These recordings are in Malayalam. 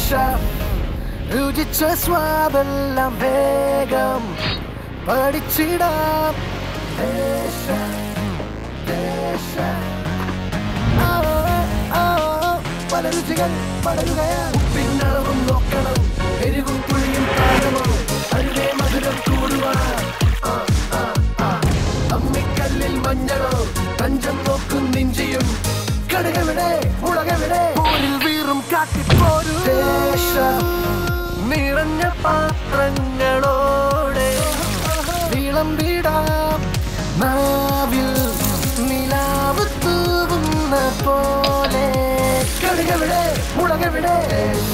ദേശ രുചിച്ച സ്വാദെല്ലാം വേഗം പഠിച്ചിടാം ദേശ ദേശ ആ, ആ, പല രുചികൾ പടരുകയാണ് ഉപ്പിനളവും നോക്കണം എരിവും പുളിയും പാകമോ അരുവേ മധുരം കൂടുവാ ആ, ആ, ആ. അമ്മിക്കല്ലിൽ മഞ്ഞളോ പഞ്ചം നോക്കും നിഞ്ചിയും കടുകവിടെ മുളകവിടെ പോരിൽ വീറും കാട്ടിപ്പോരു ദേശ നിറഞ്ഞ പാത്രങ്ങളോടെ വിളമ്പിടാം നാവിൽ നിലാവ് തൂവുന്ന പോലെ കടുകവിടെ മുളകവിടെ ദേശ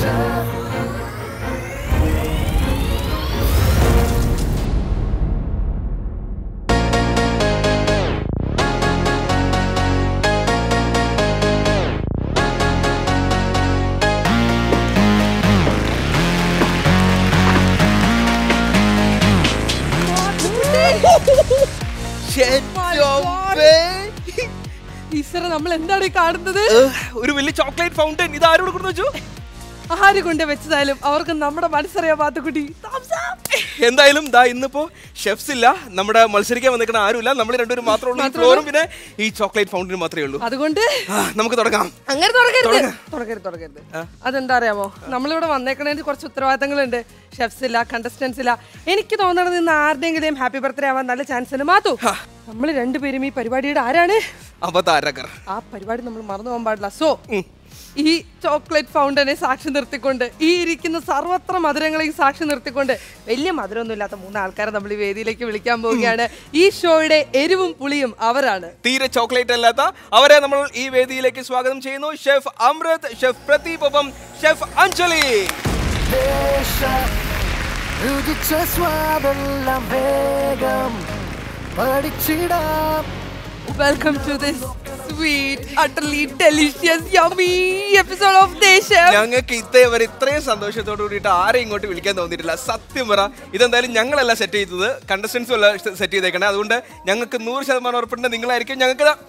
ഈശ്വര നമ്മൾ എന്താണ് ഈ കാണുന്നത് ഒരു വലിയ ചോക്ലേറ്റ് ഫൗണ്ടൻ ഇത് ആരോട് കൊടുത്തു വെച്ചു ആര് കൊണ്ട് വെച്ചതായാലും അവർക്ക് നമ്മുടെ മനസ്സറിയാൻ പാത്തുക്കുട്ടി എന്തായാലും ദാ ഇന്നിപ്പോ ഷെഫ്സ് ഇല്ല നമ്മുടെ മത്സരിക്കാൻ വന്നിരിക്കുന്ന ആരുമില്ല നമ്മൾ രണ്ടുപേരും മാത്രമേ ഉള്ളൂ ഈ മാത്രമേ ഫ്ലോറും പിന്നെ ഈ ചോക്ലേറ്റ് ഫൗണ്ടനും മാത്രമേ ഉള്ളൂ അതുകൊണ്ട് ആ, നമുക്ക് തുടങ്ങാം അങ്ങനെ തുടങ്ങരുത് തുടങ്ങരുത് തുടങ്ങരുത് അതെന്താ അറിയാമോ നമ്മളിവിടെ വന്നേക്കണതിന് കുറച്ച് ഉത്തരവാദിത്തങ്ങളുണ്ട് ഷെഫ്സ് ഇല്ല കണ്ടസ്റ്റൻസ് ഇല്ല എനിക്ക് തോന്നണത് ഇന്ന് ആരുടെയെങ്കിലും ഹാപ്പി ബർത്ത്ഡേ ആവാൻ നല്ല ചാൻസ് ഉണ്ട് മാത്തു നമ്മൾ രണ്ടുപേരും ഈ പരിപാടിയുടെ ആരാണ് അവതാരകർ ആ പരിപാടി നമ്മൾ മറന്നു പോകാൻ പാടില്ല സോ ഈ ചോക്ലേറ്റ് ഫൗണ്ടനെ സാക്ഷി നിർത്തിക്കൊണ്ട് ഈ ഇരിക്കുന്ന സർവത്ര മധുരങ്ങളെയും സാക്ഷി നിർത്തിക്കൊണ്ട് വലിയ മധുരമൊന്നും ഇല്ലാത്ത മൂന്ന് ആൾക്കാരെ നമ്മൾ ഈ വേദിയിലേക്ക് വിളിക്കാൻ പോവുകയാണ് ഈ ഷോയുടെ എരിവും പുളിയും അവരാണ് തീരെ ചോക്ലേറ്റ് അല്ലാത്ത അവരെ നമ്മൾ ഈ വേദിയിലേക്ക് സ്വാഗതം ചെയ്യുന്നു ഷെഫ് അമൃത് ഷെഫ് പ്രദീപ് ഒപ്പം ഷെഫ് അഞ്ജലി ദേശ രുചിച്ച സ്വാദെല്ലാം വേഗം പഠിച്ചിടാം welcome to this sweet utterly delicious yummy episode of ദേശം ഞങ്ങൾക്ക് ഇതേവരെ ഇത്രയും സന്തോഷത്തോട് കൂടിയിട്ട് ആരെയും ഇങ്ങോട്ട് വിളിക്കാൻ തോന്നിയിട്ടില്ല സത്യം പറ ഇതെന്തായാലും ഞങ്ങളല്ല സെറ്റ് ചെയ്തത് കണ്ടസ്റ്റൻസും അല്ല സെറ്റ് ചെയ്തേക്കണേ അതുകൊണ്ട് ഞങ്ങൾക്ക് നൂറ് ശതമാനം ഉറപ്പുണ്ട് നിങ്ങളായിരിക്കും ഞങ്ങൾക്ക് ദാ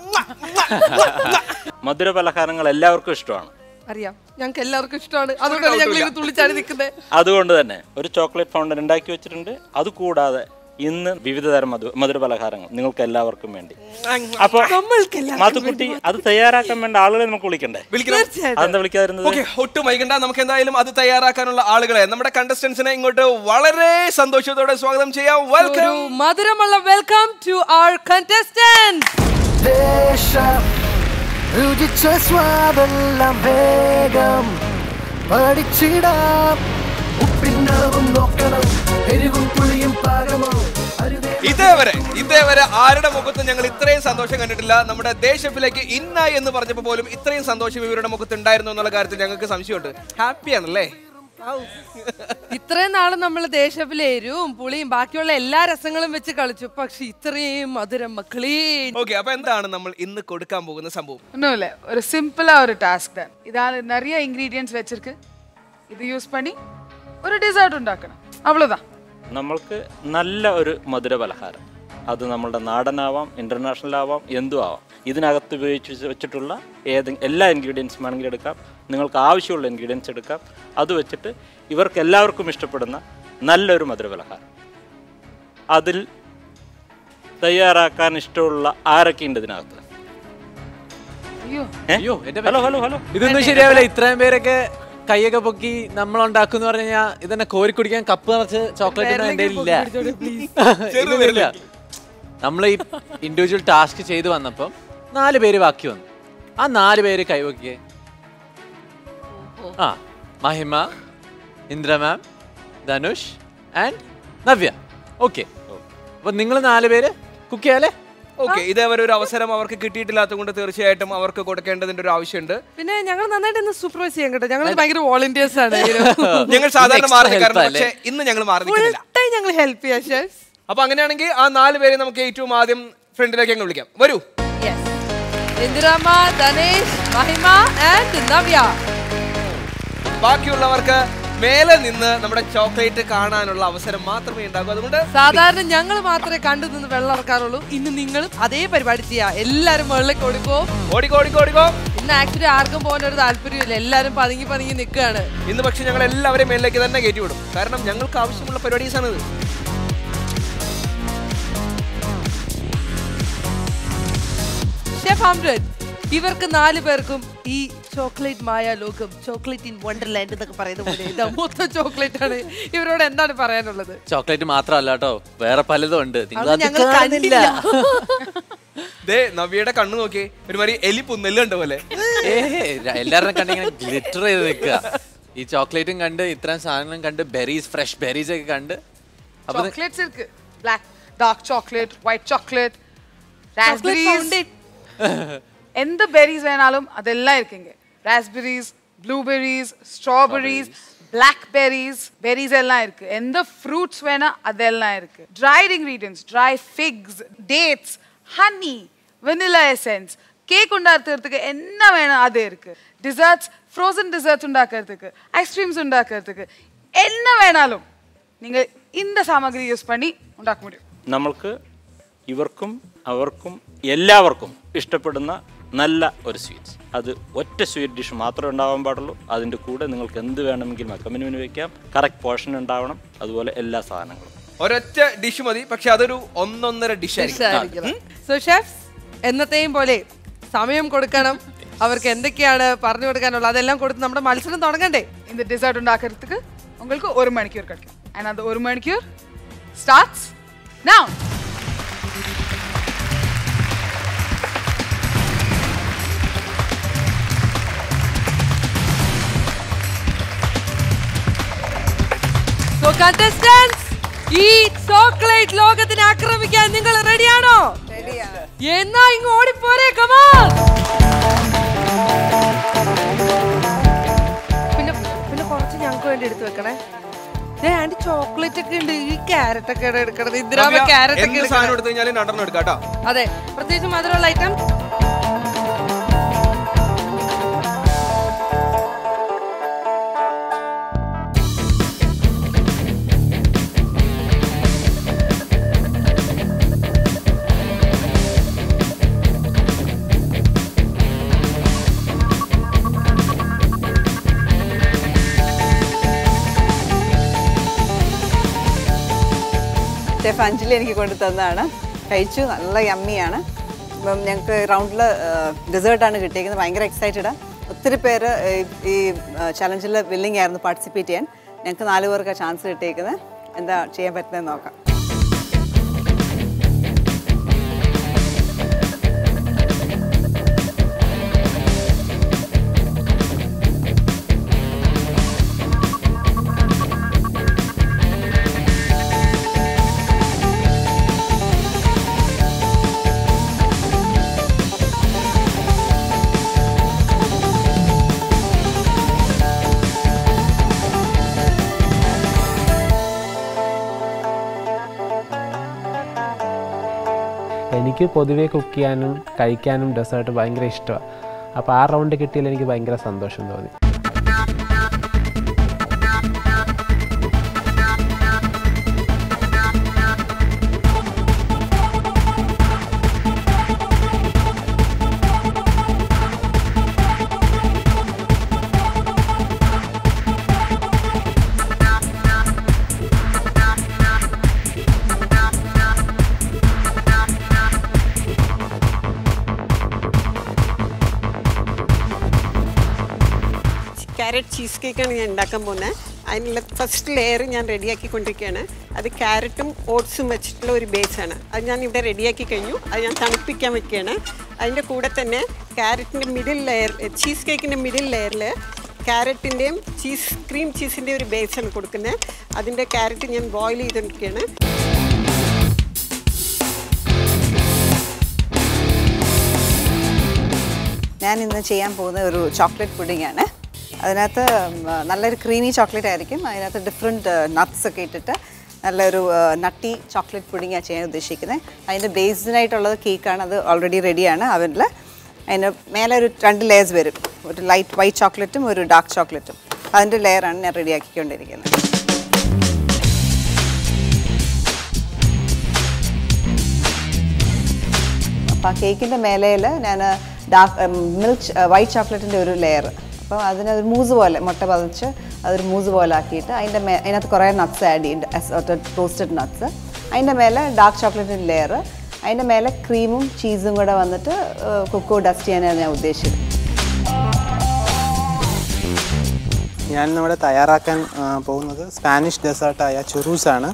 മധുര പലഹാരങ്ങൾ എല്ലാവർക്കും ഇഷ്ടമാണ് അറിയാം ഞങ്ങൾക്ക് എല്ലാവർക്കും ഇഷ്ടമാണ് അതുകൊണ്ടാണ് ഞങ്ങൾ ഇത് തുള്ളിച്ചാടി നിൽക്കുന്നത് അതുകൊണ്ട് തന്നെ ഒരു ചോക്ലേറ്റ് ഫൗണ്ടൻ ഉണ്ടാക്കി വെച്ചിട്ടുണ്ട് അതുകൂടാതെ ഇന്ന് വിവിധ തരം മധു മധുര പലഹാരങ്ങൾ നിങ്ങൾക്ക് എല്ലാവർക്കും വേണ്ടി അപ്പൊ മാത്തുക്കുട്ടി അത് തയ്യാറാക്കാൻ വേണ്ട ആളുകളെ നമുക്ക് വിളിക്കണ്ടേ വിളിക്കണം അതെന്താ വിളിക്കാതിരുന്നത് ഓക്കെ ഒട്ടും വൈകണ്ട നമുക്ക് എന്തായാലും അത് തയ്യാറാക്കാനുള്ള ആളുകളെ നമ്മുടെ കണ്ടസ്റ്റൻസിനെ ഇങ്ങോട്ട് വളരെ സന്തോഷത്തോടെ സ്വാഗതം ചെയ്യാം ഒരു വെൽക്കം മധുരമുള്ള വെൽക്കം ടു our contestant ദേശ രുചിച്ച സ്വാദെല്ലാം വേഗം പഠിച്ചിടാം ഉപ്പിനളവും നോക്കണം എരിവും പുളിയും പാകമോ അരുവേ ഇതേവരെ ഇതേവരെ ആരുടെ മുഖത്ത് ഞങ്ങൾ ഇത്രയും സന്തോഷം കണ്ടിട്ടില്ല നമ്മുടെ ദേശപ്പിലേക്ക് ഇന്ന എന്ന് പറഞ്ഞപ്പോൾ പോലും ഇത്രയും സന്തോഷം ഇവരുടെ മുഖത്ത് ഉണ്ടായിരുന്നു എന്നുള്ള കാര്യത്തിൽ ഞങ്ങൾക്ക് സംശയമുണ്ട് ഹാപ്പിയാണല്ലേ ഇത്രയും നാള് നമ്മൾ ദേശപ്പിലെ എരിവും പുളിയും ബാക്കിയുള്ള എല്ലാ രസങ്ങളും വെച്ച് കളിച്ചു പക്ഷെ ഇത്രയും മധുരം മക്കളേ ഓക്കെ അപ്പൊ എന്താണ് നമ്മൾ ഇന്ന് കൊടുക്കാൻ പോകുന്ന സംഭവം ஒன்றும் இல்லை ஒரு சிம்பிளா ஒரு டாஸ்க் தான் இதால நிறைய இன்க்ரீடியன்ஸ் வச்சிருக்கு இது யூஸ் பண்ணி ஒரு டிசர்ட் ഉണ്ടാക്കണം அவ்வளவுதான் നമ്മൾക്ക് നല്ല ഒരു മധുര പലഹാരം അത് നമ്മളുടെ നാടനാവാം ഇന്റർനാഷണൽ ആവാം എന്തും ആവാം ഇതിനകത്ത് ഉപയോഗിച്ച് വെച്ചിട്ടുള്ള ഏത് എല്ലാ ഇൻഗ്രീഡിയൻസും വേണമെങ്കിൽ എടുക്കാം നിങ്ങൾക്ക് ആവശ്യമുള്ള ഇൻഗ്രീഡിയൻസ് എടുക്കാം അത് വെച്ചിട്ട് ഇവർക്ക് എല്ലാവർക്കും ഇഷ്ടപ്പെടുന്ന നല്ലൊരു മധുര പലഹാരം അതിൽ തയ്യാറാക്കാൻ ഇഷ്ടമുള്ള ആരൊക്കെ ഉണ്ട് ഇതിനകത്ത് ஐயோ ഏ? അയ്യോ, എന്റെ ഹലോ ഹലോ ഹലോ ഇതൊന്നും ശരിയാവില്ല ഇത്രയും പേരൊക്കെ കൈയൊക്കെ പൊക്കി നമ്മൾ ഉണ്ടാക്കുന്ന പറഞ്ഞു കഴിഞ്ഞാൽ ഇതന്നെ കോരി കുടിക്കാൻ കപ്പ് നിറച്ച് ചോക്ലേറ്റ് ഒന്നും എന്റെ ഇല്ല ഇതൊന്നുമില്ല നമ്മൾ ഈ ഇൻഡിവിജ്വൽ ടാസ്ക് ചെയ്തു വന്നപ്പം നാല് പേര് ബാക്കി വന്നു ആ നാല് പേര് കൈവക്കിയേ ആ Mahima Indra ma'am Dhanush and Navya okay അപ്പൊ നിങ്ങൾ നാല് പേര് കുക്ക് ചെയ്യാലേ ഓക്കെ ഇതേവരെ ഒരു അവസരം അവർക്ക് കിട്ടിയിട്ടില്ലാത്തത് കൊണ്ട് തീർച്ചയായിട്ടും അവർക്ക് കൊടുക്കേണ്ടതിന്റെ ഒരു ആവശ്യമുണ്ട് പിന്നെ ഞങ്ങൾ നന്നായിട്ട് ഇന്ന് സൂപ്പർവൈസ് ചെയ്യാൻ കേട്ടോ ഞങ്ങൾ ഭയങ്കര വോളണ്ടിയേഴ്സ് ആണ് ഞങ്ങൾ സാധാരണ extra മാറി help നിൽക്കാറുണ്ട് അല്ലേ? പക്ഷേ ഇന്ന് ഞങ്ങൾ മാറി ഫുൾ നിൽക്കുന്നില്ല ടൈം ഞങ്ങൾ ഹെൽപ്പ് ചെയ്യാം ഷെഫ് അപ്പൊ അങ്ങനെയാണെങ്കിൽ ആ നാല് പേരെ നമുക്ക് ഏറ്റവും ആദ്യം ഫ്രണ്ടിലേക്ക് അങ്ങ് വിളിക്കാം വരൂ യെസ് ഇന്ദിരാമ ധനേഷ് മഹിമ ആൻഡ് നവ്യ ബാക്കിയുള്ളവർക്ക് മേലെ നിന്ന് നമ്മുടെ ചോക്ലേറ്റ് കാണാനുള്ള അവസരം മാത്രമേ ഉണ്ടാകൂ അതുകൊണ്ട് സാധാരണ ഞങ്ങൾ മാത്രമേ കണ്ടു നിന്ന് വെള്ളം ഇറക്കാറുള്ളൂ ഇന്ന് നിങ്ങളും അതേ പരിപാടി ചെയ്യാ എല്ലാരും മുകളിലേക്ക് ഓടിപ്പോ ഓടിക്കോ ഓടിക്കോ ഓടിക്കോ ഇന്ന് ആക്ച്വലി ആർക്കും പോകാൻ ഒരു താല്പര്യമില്ല എല്ലാരും പതുങ്ങി പതുങ്ങി നിൽക്കുകയാണ് ഇന്ന് പക്ഷെ ഞങ്ങൾ എല്ലാവരെയും മേലിലേക്ക് തന്നെ കയറ്റി വിടും കാരണം ഞങ്ങൾക്ക് ആവശ്യമുള്ള പരിപാടീസാണ് ഇത് ഷെഫ് അമ്രത് ഇവർക്ക് നാല് പേർക്കും ഈ ചോക്ലേറ്റ് മായ ലോകം ചോക്ലേറ്റ് ഇൻ വണ്ടർലാൻഡ് എന്നൊക്കെ പറയുന്ന പോലെ ഇതാ മൊത്തം ചോക്ലേറ്റ് ആണ് ഇവരോട് എന്താണ് പറയാനുള്ളത് ചോക്ലേറ്റ് മാത്രമല്ല കേട്ടോ വേറെ പലതും ഉണ്ട് നിങ്ങൾ അത് അത് ഞങ്ങൾ കാണുന്നില്ല ദേ നവ്യയുടെ കണ്ണ് നോക്കി ഒരുമാതിരി എലി പുന്നെല്ല് കണ്ട പോലെ ഏ എല്ലാവരും കണ്ട് ഇങ്ങനെ ഗ്ലിറ്റർ ചെയ്ത് നിൽക്കുക ഈ ചോക്ലേറ്റും കണ്ട് ഇത്രയും സാധനങ്ങളും കണ്ട് ബെറീസ് ഫ്രഷ് ബെറീസ് ഒക്കെ കണ്ട് അപ്പൊ ഇത് ചോക്ലേറ്റ്സ് இருக்கு black dark chocolate white chocolate chocolate raspberries fountain எந்த பெரிஸ் வேணாலும் அதெல்லாம் இருக்குங்க raspberries blueberries strawberries blackberries berries எல்லாம் இருக்கு எந்த ஃப்ரூட்ஸ் வேணா அதெல்லாம் இருக்கு dried ingredients dry figs dates honey vanilla essence cake உண்டாக்குறதுக்கு என்ன வேணும் அது இருக்கு டிசர்ட்ஸ் ஃப்ரோசன் டிசர்ட்ஸ் உண்டாக்குறதுக்கு ஐஸ்கிரீம்ஸ் உண்டாக்குறதுக்கு என்ன வேணாலும் நீங்க இந்த சாமாகிரி யூஸ் பண்ணி உண்டாக்க முடியும் നമ്മൾക്ക് ഇവർക്കും അവർക്കും എല്ലാവർക്കും ഇഷ്ടപ്പെടുന്ന നല്ല ഒരു സ്വീറ്റ്സ് അത് ഒറ്റ സ്വീറ്റ് ഡിഷ് മാത്രമേ ഉണ്ടാവാൻ പാടുള്ളൂ അതിൻ്റെ കൂടെ നിങ്ങൾക്ക് എന്ത് വേണമെങ്കിലും അക്കമിനുവിന് വെക്കാം കറക്റ്റ് പോർഷൻ ഉണ്ടാവണം അതുപോലെ എല്ലാ സാധനങ്ങളും ഒരൊറ്റ ഡിഷ് മതി പക്ഷെ അതൊരു ഒന്നൊന്നര ഡിഷ് ആയിരിക്കും സോ ഷെഫ്സ് എന്നത്തെയും പോലെ സമയം കൊടുക്കണം അവർക്ക് എന്തൊക്കെയാണ് പറഞ്ഞു കൊടുക്കാനുള്ളത് അതെല്ലാം കൊടുത്ത് നമ്മുടെ മത്സരം തുടങ്ങണ്ടേ இந்த டிசர்ட் உண்டாக்குறதுக்கு உங்களுக்கு ஒரு மணிக்கூர் கிடைக்கும் அண்ட் அந்த ஒரு மணிக்கூர் ஸ்டார்ட்ஸ் now സോ കണ്ടസ്റ്റൻസ് ഈ ചോക്ലേറ്റ് ലോകത്തിനെ ആക്രമിക്കാൻ നിങ്ങൾ റെഡിയാണോ എന്നാ ഇങ്ങ് ഓടിപ്പോരെ കമാൻ പിന്നെ പിന്നെ കുറച്ച് ഞങ്ങൾക്ക് വേണ്ടി എടുത്തു വെക്കണേ ദേ ആന്റി ചോക്ലേറ്റ് ഒക്കെ ഉണ്ട് ഈ ക്യാരറ്റ് ഒക്കെ എടുക്കണത് ഇന്ദിരാമ ക്യാരറ്റ് ഒക്കെ എന്ത് സാധനം എടുക്കണം എടുത്തു കഴിഞ്ഞാലും രണ്ടെണ്ണം എടുക്കാം കേട്ടോ അതെ പ്രത്യേകിച്ച് മധുരമുള്ള ഐറ്റം ഷെഫ് അഞ്ജലി എനിക്ക് കൊണ്ടു തന്നതാണ് കഴിച്ചു നല്ല യമ്മിയാണ് ഇപ്പം ഞങ്ങൾക്ക് റൗണ്ടിൽ ഡെസേർട്ടാണ് കിട്ടിയിരിക്കുന്നത് ഭയങ്കര എക്സൈറ്റഡ് ഒത്തിരി പേര് ഈ- ഈ ചലഞ്ചിൽ വില്ലിംഗ് ആയിരുന്നു പാർട്ടിസിപ്പേറ്റ് ചെയ്യാൻ ഞങ്ങൾക്ക് നാല് പേർക്ക് ചാൻസ് കിട്ടിയിരിക്കുന്നത് എന്താ ചെയ്യാൻ പറ്റുന്നതെന്ന് നോക്കാം എനിക്ക് പൊതുവേ കുക്ക് ചെയ്യാനും കഴിക്കാനും ഡെസേർട്ട് ഭയങ്കര ഇഷ്ടമാണ് അപ്പോൾ ആ റൗണ്ട് കിട്ടിയതിൽ എനിക്ക് ഭയങ്കര സന്തോഷം തോന്നി ക്യാരറ്റ് ചീസ് കേക്കാണ് ഞാൻ ഉണ്ടാക്കാൻ പോകുന്നത് അതിനുള്ള ഫസ്റ്റ് ലെയർ ഞാൻ റെഡിയാക്കിക്കൊണ്ടിരിക്കുകയാണ് അത് ക്യാരറ്റും ഓട്സും വെച്ചിട്ടുള്ള ഒരു ബേസാണ് അത് ഞാൻ ഇവിടെ റെഡിയാക്കി കഴിഞ്ഞു അത് ഞാൻ തണുപ്പിക്കാൻ വെക്കുകയാണ് അതിൻ്റെ കൂടെ തന്നെ ക്യാരറ്റിൻ്റെ മിഡിൽ ലെയർ ചീസ് കേക്കിൻ്റെ മിഡിൽ ലെയറിൽ ക്യാരറ്റിൻ്റെയും ചീസ് ക്രീം ചീസിൻ്റെ ഒരു ബേസാണ് കൊടുക്കുന്നത് അതിൻ്റെ ക്യാരറ്റ് ഞാൻ ബോയിൽ ചെയ്തുകൊണ്ടിരിക്കുകയാണ് ഞാൻ ഇന്ന് ചെയ്യാൻ പോകുന്ന ഒരു ചോക്ലേറ്റ് പുഡിംഗ് ആണ് അതിനകത്ത് ഉം, നല്ലൊരു ക്രീമി ചോക്ലേറ്റ് ആയിരിക്കും അതിനകത്ത് ഡിഫറെൻറ്റ് നട്ട്സ് ഒക്കെ ഇട്ടിട്ട് നല്ലൊരു നട്ടി ചോക്ലേറ്റ് പുഡിംഗാണ് ചെയ്യാൻ ഉദ്ദേശിക്കുന്നത് അതിൻ്റെ ബേസിനായിട്ടുള്ളത് കേക്കാണ് അത് ഓൾറെഡി റെഡിയാണ് അവനിൽ അതിന് മേലെ ഒരു രണ്ട് ലെയേഴ്സ് വരും ഒരു ലൈറ്റ് വൈറ്റ് ചോക്ലേറ്റും ഒരു ഡാർക്ക് ചോക്ലേറ്റും അതിൻ്റെ ലെയറാണ് ഞാൻ റെഡിയാക്കിക്കൊണ്ടിരിക്കുന്നത് അപ്പോൾ ആ കേക്കിൻ്റെ മേലയിൽ ഞാൻ ഡാർക്ക് മിൽക്ക് വൈറ്റ് ചോക്ലേറ്റിൻ്റെ ഒരു ലെയർ അപ്പോൾ അതിന് ഒരു മൂസ് പോലെ മുട്ട പതിച്ച് അതൊരു മൂസ് പോലെ ആക്കിയിട്ട് അതിൻ്റെ മേ അതിനകത്ത് കുറേ നട്ട്സ് ആഡ് ചെയ്യുന്നുണ്ട് ടോസ്റ്റഡ് നട്ട്സ് അതിൻ്റെ മേലെ ഡാർക്ക് ചോക്ലേറ്റിൻ്റെ ലെയർ അതിൻ്റെ മേലെ ക്രീമും ചീസും കൂടെ വന്നിട്ട് കൊക്കോ ഡസ്റ്റ് ചെയ്യാനാണ് ഞാൻ ഉദ്ദേശിച്ചത് ഞാൻ ഇവിടെ തയ്യാറാക്കാൻ ആ, പോകുന്നത് സ്പാനിഷ് ഡെസേർട്ടായ ചുറൂസാണ്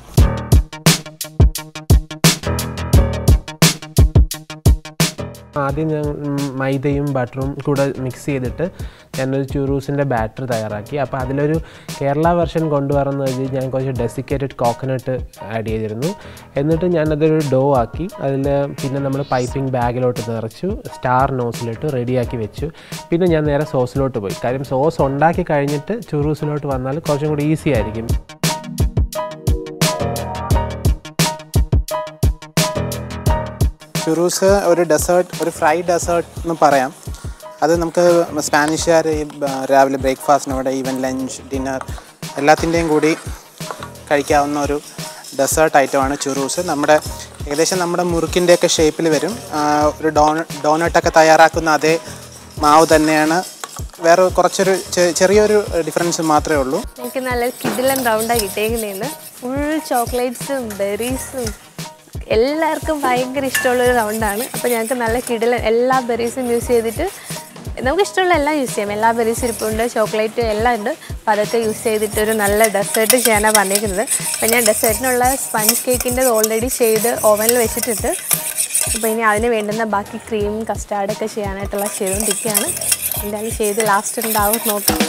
ആദ്യം ഞാൻ ഉം, മൈദയും ബട്ടറും കൂടെ മിക്സ് ചെയ്തിട്ട് ഞാനൊരു ചുറൂസിൻ്റെ ബാറ്റർ തയ്യാറാക്കി അപ്പോൾ അതിലൊരു കേരള വെർഷൻ കൊണ്ടുവരുന്നത് ഞാൻ കുറച്ച് ഡെസിക്കേറ്റഡ് കോക്കനട്ട് ആഡ് ചെയ്തിരുന്നു എന്നിട്ട് ഞാനതൊരു ഡോ ആക്കി അതിൽ പിന്നെ നമ്മൾ പൈപ്പിംഗ് ബാഗിലോട്ട് നിറച്ചു സ്റ്റാർ നോസിലിട്ട് റെഡിയാക്കി വെച്ചു പിന്നെ ഞാൻ നേരെ സോസിലോട്ട് പോയി കാര്യം സോസ് ഉണ്ടാക്കി കഴിഞ്ഞിട്ട് ചുറൂസിലോട്ട് വന്നാൽ കുറച്ചും കൂടി ഈസി ആയിരിക്കും ചുറൂസ് ഒരു ഡെസേർട്ട് ഒരു ഫ്രൈ ഡെസേർട്ട് എന്ന് പറയാം അത് നമുക്ക് സ്പാനിഷുകാർ ഈ ബ- രാവിലെ ബ്രേക്ക്ഫാസ്റ്റിനോടെ ഈവൻ ലഞ്ച് ഡിന്നർ എല്ലാത്തിൻ്റെയും കൂടി കഴിക്കാവുന്ന ഒരു ഡെസേർട്ട് ഐറ്റമാണ് ചുറൂസ് നമ്മുടെ ഏകദേശം നമ്മുടെ മുറുക്കിൻ്റെയൊക്കെ ഷേപ്പിൽ വരും ആ, ഒരു ഡോണ ഡോണട്ടൊക്കെ തയ്യാറാക്കുന്ന അതേ മാവ് തന്നെയാണ് വേറെ കുറച്ചൊരു ചെ- ചെറിയൊരു ഡിഫറൻസ് മാത്രമേ ഉള്ളൂ എനിക്ക് നല്ല കിഡിലൻ റൗണ്ടാണ് കിട്ടിയേക്കുന്നതെന്ന് ഫുൾ ചോക്ലേറ്റ്സും ബെറീസും എല്ലാവർക്കും ഭയങ്കര ഇഷ്ടമുള്ളൊരു റൗണ്ടാണ് അപ്പോൾ ഞങ്ങൾക്ക് നല്ല കിഡിലൻ എല്ലാ ബെറീസും യൂസ് ചെയ്തിട്ട് നമുക്ക് ഇഷ്ടമുള്ള എല്ലാം യൂസ് ചെയ്യാം എല്ലാ ബെറീസ് ഇരിപ്പുണ്ട് ചോക്ലേറ്റ് എല്ലാം ഉണ്ട് അപ്പോൾ അതൊക്കെ യൂസ് ചെയ്തിട്ട് ഒരു നല്ല ഡെസേർട്ട് ചെയ്യാനാണ് പറഞ്ഞിരിക്കുന്നത് അപ്പോൾ ഞാൻ ഡെസേർട്ടിനുള്ള സ്പഞ്ച് കേക്കിൻ്റെ ഓൾറെഡി ചെയ്ത് ഓവനിൽ വെച്ചിട്ടുണ്ട് അപ്പോൾ ഇനി അതിന് വേണ്ടുന്ന ബാക്കി ക്രീം കസ്റ്റാർഡൊക്കെ ചെയ്യാനായിട്ടുള്ള ചെയ്തുകൊണ്ടിരിക്കുകയാണ് എന്തായാലും ചെയ്ത് ലാസ്റ്റ് ഉണ്ടാവും നോക്കാം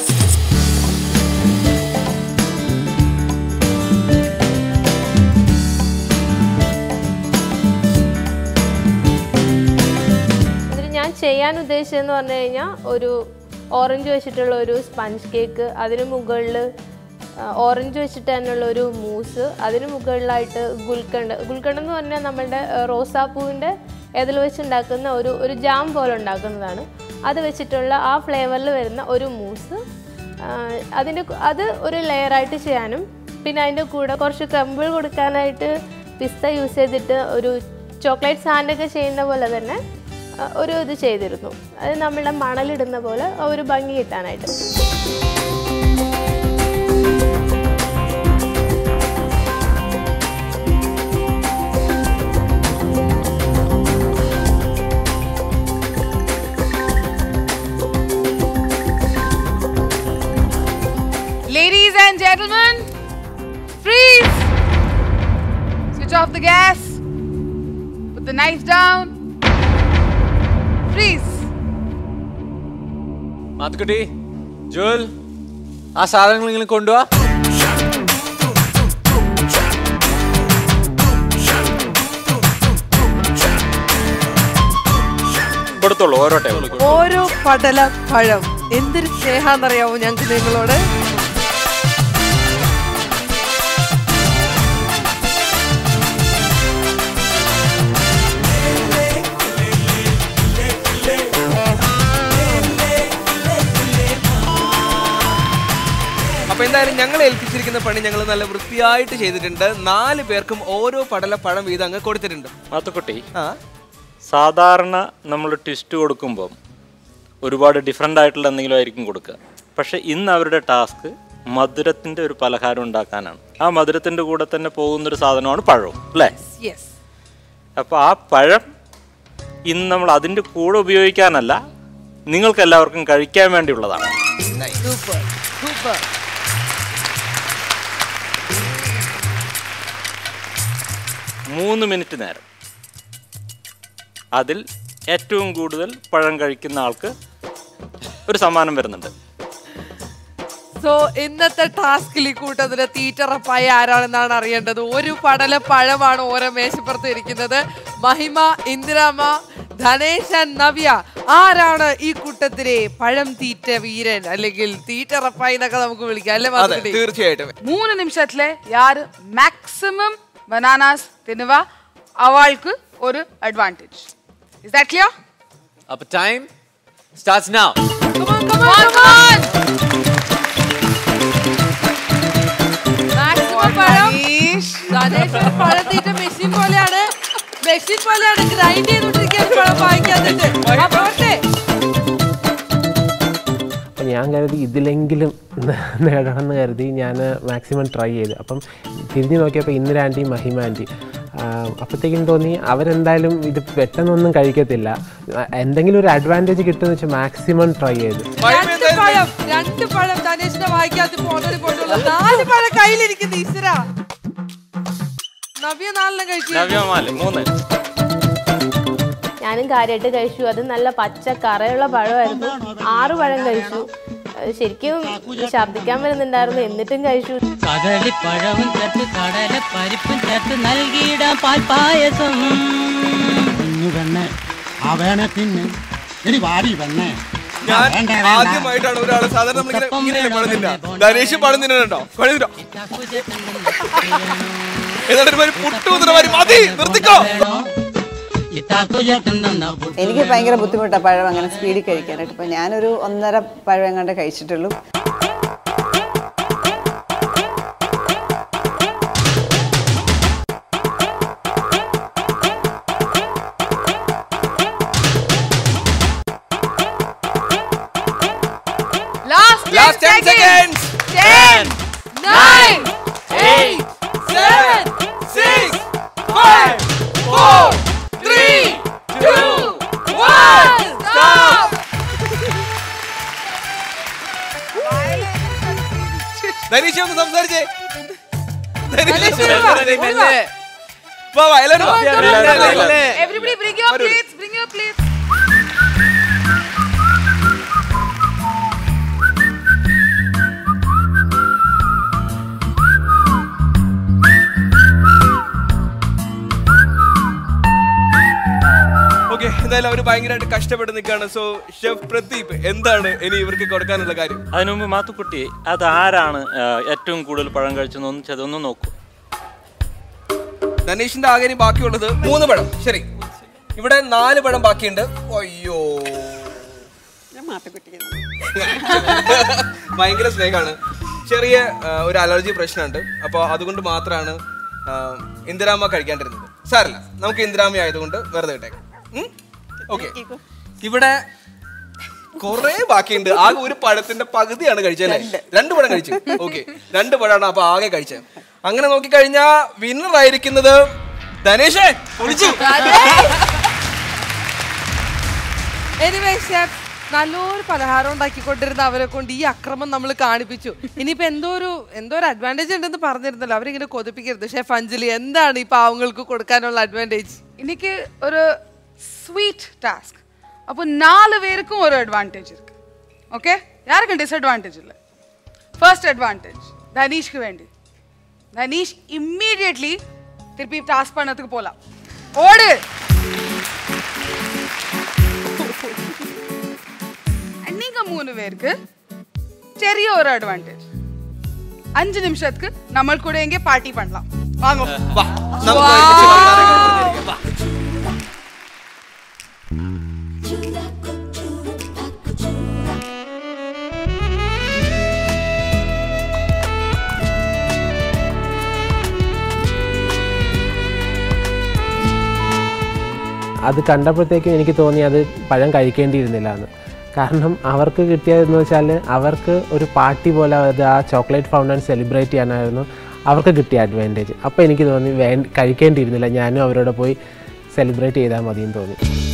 എന്നിട്ട് ഞാൻ ചെയ്യാൻ ഉദ്ദേശിച്ചതെന്ന് പറഞ്ഞു കഴിഞ്ഞാൽ ഒരു ഓറഞ്ച് വെച്ചിട്ടുള്ള ഒരു സ്പഞ്ച് കേക്ക് അതിന് മുകളിൽ ഓറഞ്ച് വെച്ചിട്ട് തന്നെയുള്ള ഒരു മൂസ് അതിന് മുകളിലായിട്ട് ഗുൽക്കണ്ട് ഗുൽക്കണ്ട് എന്ന് പറഞ്ഞാൽ നമ്മളുടെ ആ, റോസാപ്പൂവിൻ്റെ ഇതിൽ വെച്ചുണ്ടാക്കുന്ന ഒരു ഒരു ജാം പോലെ ഉണ്ടാക്കുന്നതാണ് അത് വെച്ചിട്ടുള്ള ആ ഫ്ലേവറിൽ വരുന്ന ഒരു മൂസ് അതിൻ്റെ അത് ഒരു ലെയറായിട്ട് ചെയ്യാനും പിന്നെ അതിൻ്റെ കൂടെ കുറച്ച് ക്രമ്പിൾ കൊടുക്കാനായിട്ട് പിസ്ത യൂസ് ചെയ്തിട്ട് ഒരു ചോക്ലേറ്റ് സാൻഡൊക്കെ ചെയ്യുന്ന പോലെ തന്നെ ആ, ഒരു ഇത് ചെയ്തിരുന്നു അത് നമ്മളുടെ മണലിടുന്ന പോലെ ആ ഒരു ഭംഗി കിട്ടാനായിട്ട് Ladies and gentlemen, freeze! Switch off the gas. Put the knife down. Freeze! Mathukutty ജോൽ ആ സാധനങ്ങൾ കൊണ്ടുപോവാ കൊടുത്തോളൂ ഓരോ ടേബിൾ ഓരോ പടല പഴം എന്തൊരു സ്നേഹാന്നറിയാവോ ഞങ്ങൾക്ക് നിങ്ങളോട് അപ്പൊ എന്തായാലും ഞങ്ങൾ ഏൽപ്പിച്ചിരിക്കുന്ന പണി ഞങ്ങൾ നല്ല വൃത്തിയായിട്ട് ചെയ്തിട്ടുണ്ട് നാല് പേർക്കും ഓരോ പടല പഴം വീതം അങ്ങ് കൊടുത്തിട്ടുണ്ട് മാത്തുക്കുട്ടി ആ സാധാരണ നമ്മൾ ട്വിസ്റ്റ് കൊടുക്കുമ്പം ഒരുപാട് ഡിഫറെൻ്റ് ആയിട്ടുള്ള എന്തെങ്കിലും ആയിരിക്കും കൊടുക്കുക പക്ഷെ ഇന്ന് അവരുടെ ടാസ്ക് മധുരത്തിൻ്റെ ഒരു പലഹാരം ഉണ്ടാക്കാനാണ് ആ മധുരത്തിൻ്റെ കൂടെ തന്നെ പോകുന്നൊരു സാധനമാണ് പഴവും അല്ലേ യെസ് അപ്പോൾ ആ പഴം ഇന്ന് നമ്മൾ അതിൻ്റെ കൂടെ ഉപയോഗിക്കാനല്ല നിങ്ങൾക്ക് എല്ലാവർക്കും കഴിക്കാൻ വേണ്ടിയുള്ളതാണ് സൂപ്പർ സൂപ്പർ മൂന്ന് മിനിറ്റ് നേരം അതിൽ ഏറ്റവും കൂടുതൽ പഴം കഴിക്കുന്ന ആൾക്ക് ഒരു സമ്മാനം വരുന്നുണ്ട് സോ ഇന്നത്തെ ടാസ്കിൽ ഈ കൂട്ടത്തിലെ തീറ്ററപ്പായ ആരാണെന്നാണ് അറിയേണ്ടത് ഒരു പടല പഴമാണ് ഓരോ മേശപ്പുറത്ത് ഇരിക്കുന്നത് മഹിമ ഇന്ദിരാമ ധനേശ് ആൻഡ് നവ്യ ആരാണ് ഈ കൂട്ടത്തിലെ പഴം തീറ്റ വീരൻ അല്ലെങ്കിൽ തീറ്ററപ്പായി എന്നൊക്കെ നമുക്ക് വിളിക്കാം അല്ലേ അതെ മാധുരി തീർച്ചയായിട്ടും മൂന്ന് നിമിഷത്തിലെ യാര് മാക്സിമം ബനാനാസ് തിന്നുക അവൾക്ക് ഒരു അഡ്വാൻറ്റേജ് ഇസ് ദാറ്റ് ക്ലിയർ അപ്പൊ ടൈം സ്റ്റാർട്ട്സ് നൗ മാക്സിമം പഴം ധനേഷ് ഒരു പഴം തീറ്റ മെഷീൻ പോലെയാണ് മെഷീൻ പോലെയാണ് ഗ്രൈൻഡ് ചെയ്തോണ്ടിരിക്കുകയാണ് പഴം വാങ്ങിക്കാന്നിട്ട് ആ പോട്ടെ ഞാൻ കരുതി ഇതിലെങ്കിലും നേടണമെന്ന് കരുതി ഞാൻ മാക്സിമം ട്രൈ ചെയ്തു അപ്പം തിരിഞ്ഞു നോക്കിയപ്പോൾ ഇന്ദിരാൻറ്റി മഹിമ ആൻറ്റി അപ്പോഴത്തേക്കും തോന്നി അവരെന്തായാലും ഇത് പെട്ടെന്നൊന്നും കഴിക്കത്തില്ല ആ, എന്തെങ്കിലും ഒരു അഡ്വാൻറ്റേജ് കിട്ടുമെന്ന് വെച്ചാൽ മാക്സിമം ട്രൈ ചെയ്തു രണ്ട് പഴം രണ്ട് പഴം ധനേഷിന്റെ വായിക്കാത്ത പോണൊരു പോയിട്ടുള്ള നാല് പഴം കയ്യിലിരിക്കുന്ന ഈശ്വര നവ്യ നാലെണ്ണം കഴിച്ചു നവ്യമാല് മൂന്ന് ഞാനും കാര്യമായിട്ട് കഴിച്ചു അത് നല്ല പച്ച കറയുള്ള പഴമായിരുന്നു ആറ് പഴം കഴിച്ചു അത് ശരിക്കും ഛർദ്ദിക്കാൻ വരുന്നുണ്ടായിരുന്നു എന്നിട്ടും കഴിച്ചു കദളിപ്പഴവും ചേർത്ത് കടല പരിപ്പും ചേർത്ത് നൽകിയിടാം പാൽപ്പായസം ഇന്ന് തന്നെ ആ വേണേ തിന്ന് എടി വാരി വെണ്ണേ ഞാൻ ആദ്യമായിട്ടാണ് ഒരാള് സാധാരണ നമ്മളിങ്ങനെ ഇങ്ങനെയല്ലേ പഴന്നില്ല ധനേഷ് പഴന്നിട്ടുണ്ടോ പഴന്നിട്ടോ എന്നിട്ട് ഒരു പുട്ടുകുതിരമാരി മതി നിർത്തിക്കോ എനിക്ക് ഭയങ്കര ബുദ്ധിമുട്ടാണ് പഴം അങ്ങനെ സ്പീഡിൽ കഴിക്കാനായിട്ട് ഇപ്പം ഞാനൊരു ഒന്നര പഴം എങ്ങാണ്ട് കഴിച്ചിട്ടുള്ളൂ Last, Last 10 seconds. 10, 9, 8, 7, 6, 5, 4, 3, 2, 1. Stop. Dhaneesh ഒന്ന് സംസാരിച്ചേ ധനീഷ് വാ, വാ, എല്ലാവരും വാ. Everybody bring your plates, bring your plates. Okay എന്തായാലും അവർ ഭയങ്കരമായിട്ട് കഷ്ടപ്പെട്ട് നിൽക്കുകയാണ് സോ ഷെഫ് പ്രദീപ് എന്താണ് ഇനി ഇവർക്ക് കൊടുക്കാനുള്ള കാര്യം അതിനു മുമ്പ് മാത്തുക്കുട്ടി അത് ആരാണ് ആ, ഏറ്റവും കൂടുതൽ പഴം കഴിച്ചതെന്ന് ചെതൊന്ന് നോക്കൂ ധനേഷിന്റെ ആകെ ഇനി ബാക്കിയുള്ളത് മൂന്ന് പഴം ശരി ഇവിടെ നാല് പഴം ബാക്കിയുണ്ട് അയ്യോ ഞാൻ മാത്തക്കുട്ടിയാണ് ഭയങ്കര സ്നേഹമാണ് ചെറിയ ആ, ഒരു അലർജി പ്രശ്നമുണ്ട് അപ്പോൾ അതുകൊണ്ട് മാത്രമാണ് ആ, ഇന്ദിരാമ്മ കഴിക്കാണ്ടിരുന്നത് സാരല്ല നമുക്ക് ഇന്ദിരാമ്മ ആയതുകൊണ്ട് വെറുതെ വിട്ടേക്കാം ഓക്കെ ഇവിടെ കൊറേ ബാക്കിയുണ്ട് ആകെ ഒരു പഴത്തിന്റെ പകുതിയാണ് കഴിച്ചല്ലേ രണ്ട് പഴം കഴിച്ചു ഓക്കെ രണ്ട് പഴമാണ് അപ്പൊ ആകെ കഴിച്ചത് അങ്ങനെ നോക്കിക്കഴിഞ്ഞാ വിന്നർ ആയിരിക്കുന്നത് ധനേഷേ പൊളിച്ചു എനിവേ ഷെഫ് നല്ലൊരു പലഹാരം ഉണ്ടാക്കിക്കൊണ്ടിരുന്ന അവരെ കൊണ്ട് ഈ അക്രമം നമ്മൾ കാണിപ്പിച്ചു ഇനിയിപ്പോ എന്തോ ഒരു എന്തോ ഒരു അഡ്വാൻറ്റേജ് ഉണ്ടെന്ന് പറഞ്ഞിരുന്നല്ലോ അവരിങ്ങനെ കൊതിപ്പിക്കരുത് ഷെഫ് അഞ്ജലി എന്താണ് ഈ പാവങ്ങൾക്ക് കൊടുക്കാനുള്ള അഡ്വാൻറ്റേജ് இன்னைக்கு ஒரு ஸ்வீட் டாஸ்க் அப்போ நாலு பேருக்கும் ஒரு அட்வான்டேஜ் இருக்கு ஓகே யாருக்கும் டிஸ்அட்வான்டேஜ் இல்லை ஃபர்ஸ்ட் அட்வான்டேஜ் தனீஷ்க்கு வேண்டி தனீஷ் இம்மீடியட்லி திருப்பி டாஸ்க் பண்ணதுக்கு போலாம் ஓடு நீங்க மூணு பேருக்கு ചെറിയ ഒരു അഡ്വാൻറ്റേജ് അഞ്ച് നിമിഷத்துக்கு നമ്മൾ കൂടെ എങ്കിൽ പാർട്ടി பண்ணலாம் വാങ്ങോ നമുക്ക് ഒരുമിച്ച് വർത്താനം പറഞ്ഞിരിക്കാം. വാ. അത് കണ്ടപ്പോഴത്തേക്കും എനിക്ക് തോന്നി അത് പഴം കഴിക്കേണ്ടിയിരുന്നില്ല എന്ന് കാരണം അവർക്ക് കിട്ടിയതെന്ന് വെച്ചാൽ അവർക്ക് ഒരു പാർട്ടി പോലെ അത് ആ ചോക്ലേറ്റ് ഫൗണ്ടൻ സെലിബ്രേറ്റ് ചെയ്യാനായിരുന്നു അവർക്ക് കിട്ടിയ അഡ്വാൻറ്റേജ് അപ്പോൾ എനിക്ക് തോന്നി വേ കഴിക്കേണ്ടിയിരുന്നില്ല ഞാനും അവരോട് പോയി സെലിബ്രേറ്റ് ചെയ്താൽ മതിയെന്ന് തോന്നി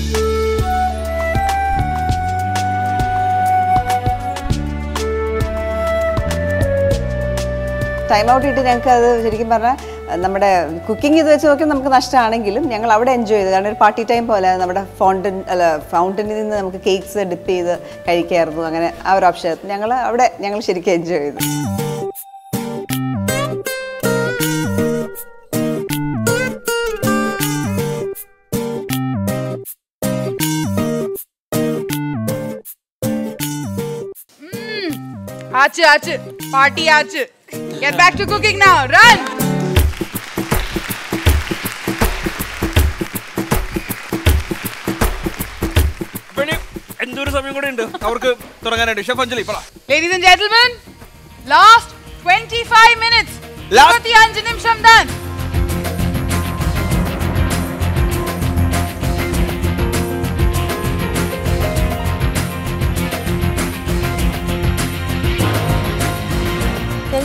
ടൈം ഔട്ട് ഇട്ട് ഞങ്ങൾക്ക് അത് ശരിക്കും പറഞ്ഞാൽ നമ്മുടെ കുക്കിംഗ് ഇത് വെച്ച് നോക്കി നമുക്ക് നഷ്ടമാണെങ്കിലും ഞങ്ങൾ അവിടെ എൻജോയ് ചെയ്തു കാരണം ഒരു പാർട്ടി ടൈം പോലെ നമ്മുടെ ഫൗണ്ടൻ അല്ല ഫൗണ്ടനിൽ നിന്ന് നമുക്ക് കേക്ക്സ് ഡിപ്പ് ചെയ്ത് കഴിക്കായിരുന്നു അങ്ങനെ ആ ഒരു ഓപ്ഷൻ ഞങ്ങൾ അവിടെ ഞങ്ങൾ ശരിക്കും എൻജോയ് ചെയ്തു ആച്ച് ആച്ച് പാർട്ടി ആച്ച് get back to cooking now run ഇപ്പൊ ഇനി എന്തൊരു സമയം കൂടെ ഉണ്ട് അവർക്ക് തുടങ്ങാനായിട്ട് ഷെഫ് അഞ്ജലി പറ Ladies and gentlemen, last 25 minutes. Last- 25 നിമിഷം done.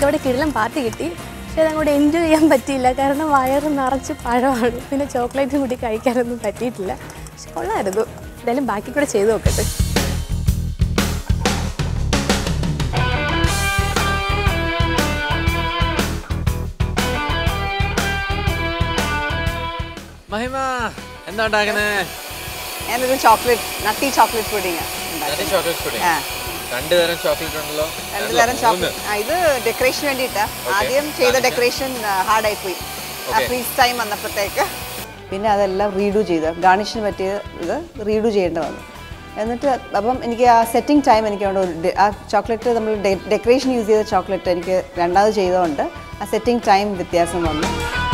ഇതോടെ കിടിലം പാർട്ടി കിട്ടി പക്ഷെ അതങ്ങോട്ട് എൻജോയ് ചെയ്യാൻ പറ്റിയില്ല കാരണം വയറ് നിറച്ച് പഴമാണ് പിന്നെ ചോക്ലേറ്റും കൂടി കഴിക്കാനൊന്നും പറ്റിയിട്ടില്ല പക്ഷെ കൊള്ളായിരുന്നു എന്തായാലും ബാക്കി കൂടെ ചെയ്തു നോക്കട്ടെ മഹിമ എന്താ ഉണ്ടാക്കുന്നേ ഞാനൊരു chocolate nutty chocolate pudding chocolate pudding ആ രണ്ട് തരം ചോക്ലേറ്റ് ഉണ്ടല്ലോ രണ്ട് തരം ചോക്ലേറ്റ് ആ, ഇത് ഡെക്കറേഷൻ വേണ്ടിയിട്ടാ ആദ്യം ചെയ്ത ഡെക്കറേഷൻ ഹാർഡായി പോയി ആ Okay. ഫ്രീസ് ടൈം വന്നപ്പോഴത്തേക്ക് പിന്നെ അതെല്ലാം റീഡു ചെയ്ത് ഗാർണിഷിന് പറ്റിയ ഇത് റീഡു ചെയ്യേണ്ടി വന്നു എന്നിട്ട് അപ്പം എനിക്ക് ആ സെറ്റിംഗ് ടൈം എനിക്ക് അവിടെ ഒരു ഡെ- ആ ചോക്ലേറ്റ് നമ്മൾ ഡെക്കറേഷൻ യൂസ് ചെയ്ത ചോക്ലേറ്റ് എനിക്ക് രണ്ടാമത് ചെയ്തതുകൊണ്ട് ആ സെറ്റിംഗ് ടൈം വ്യത്യാസം വന്നു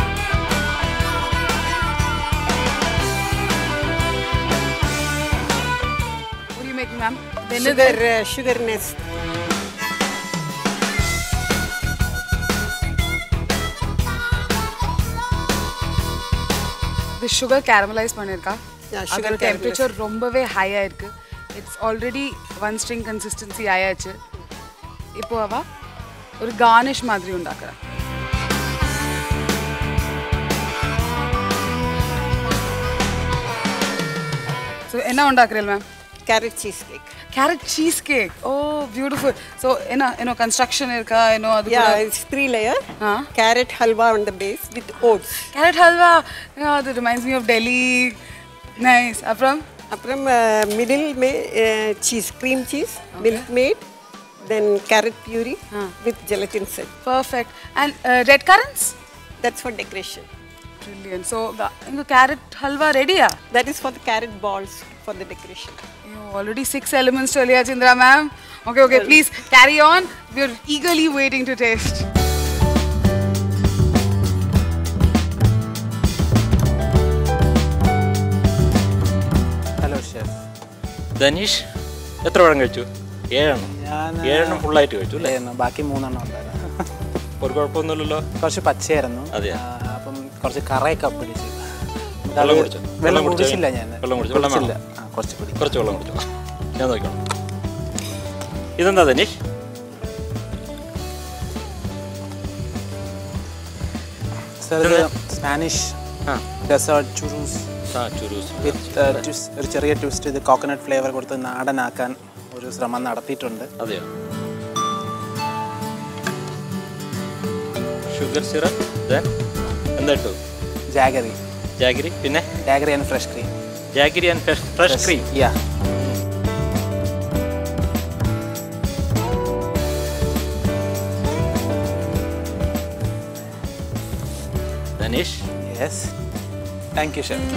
What are you making, ma'am? Sugar, uh, sugar nest. The sugar caramelized பண்ணிருக்கா Yeah, sugar அதோட டெம்பரேச்சர் ரொம்பவே ஹையா இருக்கு it's already one string consistency ஆயாச்சு இப்போ அவ ஒரு கார்னிஷ் மாதிரி உண்டாக்குறா ஸோ என்ன உண்டாக்குறீங்க ma'am Carrot cheesecake. Carrot cheese cake oh beautiful so என்ன என்ன கன்ஸ்ட்ரக்ஷன் இருக்கா என்ன அது Yeah, it's three layer. Carrot halwa on the base with oats. Carrot halwa அது reminds me of Delhi nice அப்புறம் அப்புறம் மிடில் மே cheese cream cheese milk made then carrot puree with gelatin set perfect and red currants that's for decoration Brilliant. So, இந்த கேரட் ஹல்வா ரெடியா That is for the carrot balls for the decoration. already six elements சொல்லியாச்சு Indira ma'am okay okay please carry on we are eagerly waiting to taste hello chef Dhanish എത്ര പഴം കഴിച്ചു ഏഴെണ്ണം ഞാൻ ഏഴെണ്ണം ഫുള്ളായിട്ട് കഴിച്ചു അല്ലേ ഏഴെണ്ണം. ബാക്കി മൂന്നെണ്ണം ഉണ്ടായിരുന്നു ഒരു കുഴപ്പമൊന്നുമില്ലല്ലോ കുറച്ച് പച്ചയായിരുന്നു അതെയോ? ആ, അപ്പം കുറച്ച് കറയൊക്കെ പിടിച്ചു വെള്ളം കുടിച്ചോ വെള്ളം കുടിച്ചോ? കുടിച്ചില്ല ഞാൻ വെള്ളം കുടിച്ചു വെള്ളം കുടിച്ചില്ല. വേണോ? ആ, കുറച്ച് കുടി കുറച്ച് വെള്ളം കുടിച്ചോ ഞാൻ നോക്കണം ഇതെന്താ ധനീഷ് സർ ഇത് സ്പാനിഷ് ഡെസേർട്ട് ചുറൂസ് ആ ചുരൂസ് വിത്ത് ഒരു ചെറിയ ട്വിസ്റ്റ് ഇത് കോക്കനട്ട് ഫ്ലേവർ കൊടുത്ത് നാടനാക്കാൻ ഒരു ശ്രമം നടത്തിയിട്ടുണ്ട് അതെയോ ഷുഗർ സിറപ്പ് എന്താ ഇട്ടു ജാഗറി ജാഗിരി പിന്നെ jaggery and fresh cream jaggery and fresh cream yeah Dhanish yes thank you chef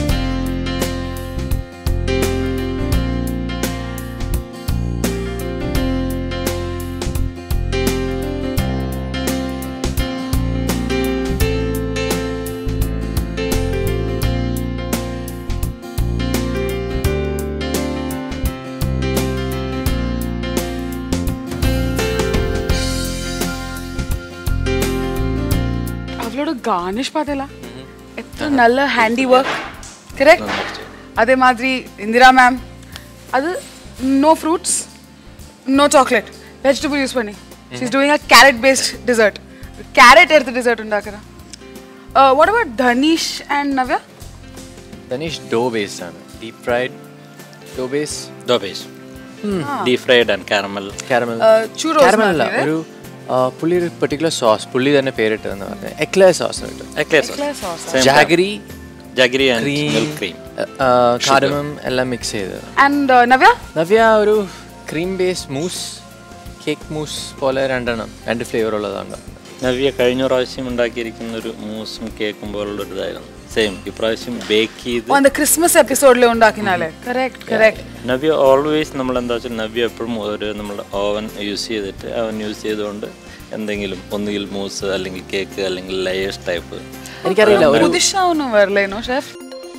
அவளோட கார்னிஷ் பார்த்தீங்களா எத்தனை நல்ல ஹேண்டி ஒர்க் கரெக்ட் அதே மாதிரி இந்திரா மேம் அது no fruits no chocolate vegetable use பண்ணி she's doing a carrot paste dessert carrot எடுத்து டிசர்ட் ഉണ്ടാக்குறா what about Dhanish and Navya Dhanish dough based ആണ് deep fried dough base dough base deep fried and caramel caramel churros caramel അല്ല മാതിരി. ഒരു ആ, പുള്ളി ഒരു പെർട്ടിക്കുലർ സോസ് പുള്ളി തന്നെ പേരിട്ടതെന്ന് പറഞ്ഞത് എക്ലേ സോസ് കിട്ടും Eclair Eclair sauce. Same jaggery jaggery and cream milk cream caramel എല്ലാം മിക്സ് ചെയ്ത് ആൻഡ് നവ്യ നവ്യ ഒരു cream base mousse cake mousse പോലെ രണ്ടെണ്ണം രണ്ട് ഫ്ലേവർ ഉള്ളതാണ് നവ്യ കഴിഞ്ഞ പ്രാവശ്യം ഉണ്ടാക്കിയിരിക്കുന്ന ഒരു മൂസും കേക്കും പോലുള്ള ഒരു ഇതായിരുന്നു സെയിം ഇപ്രാവശ്യം ബേക്ക് ചെയ്ത് அந்த கிறிஸ்மஸ் எபிசோட்ல ഉണ്ടാക്കിനാലേ കറക്റ്റ് കറക്റ്റ് നവ്യ ഓൾവേസ് നമ്മൾ എന്താ വെച്ചാൽ നവ്യ എപ്പോഴും ഒരു നമ്മൾ ഓവൻ യൂസ് ചെയ്തിട്ട് ഓവൻ യൂസ് ചെയ്തുകൊണ്ട് എന്തെങ്കിലും ഒന്നുകിൽ മൂസ് അല്ലെങ്കിൽ കേക്ക് അല്ലെങ്കിൽ ലെയേഴ്സ് ടൈപ്പ് എനിക്കറിയില്ല ഒരു புதுசா ஒன்றும் வரலேனோ ஷெஃப்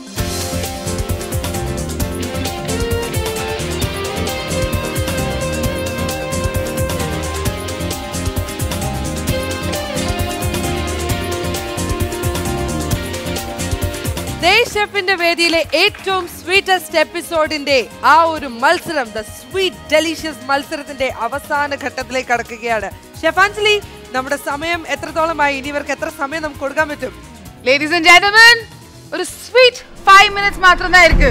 ദേശ് ഷെഫിന്റെ വേദിയിലെ ഏറ്റവും സ്വീറ്റസ്റ്റ് എപ്പിസോഡിന്റെ ആ ഒരു മത്സരം ദ സ്വീറ്റ് ഡെലീഷ്യസ് മത്സരത്തിന്റെ അവസാന ഘട്ടത്തിലേക്ക് കടക്കുകയാണ് ഷെഫാഞ്ജലി നമ്മുടെ സമയം എത്രത്തോളമായി ഇനി ഇവർക്ക് എത്ര സമയം നമുക്ക് കൊടുക്കാൻ പറ്റും ലേഡീസ് ആൻഡ് ജെന്റിൽമെൻ ഒരു സ്വീറ്റ് ഫൈവ് മിനിറ്റ്സ് മാത്രം தான் இருக்கு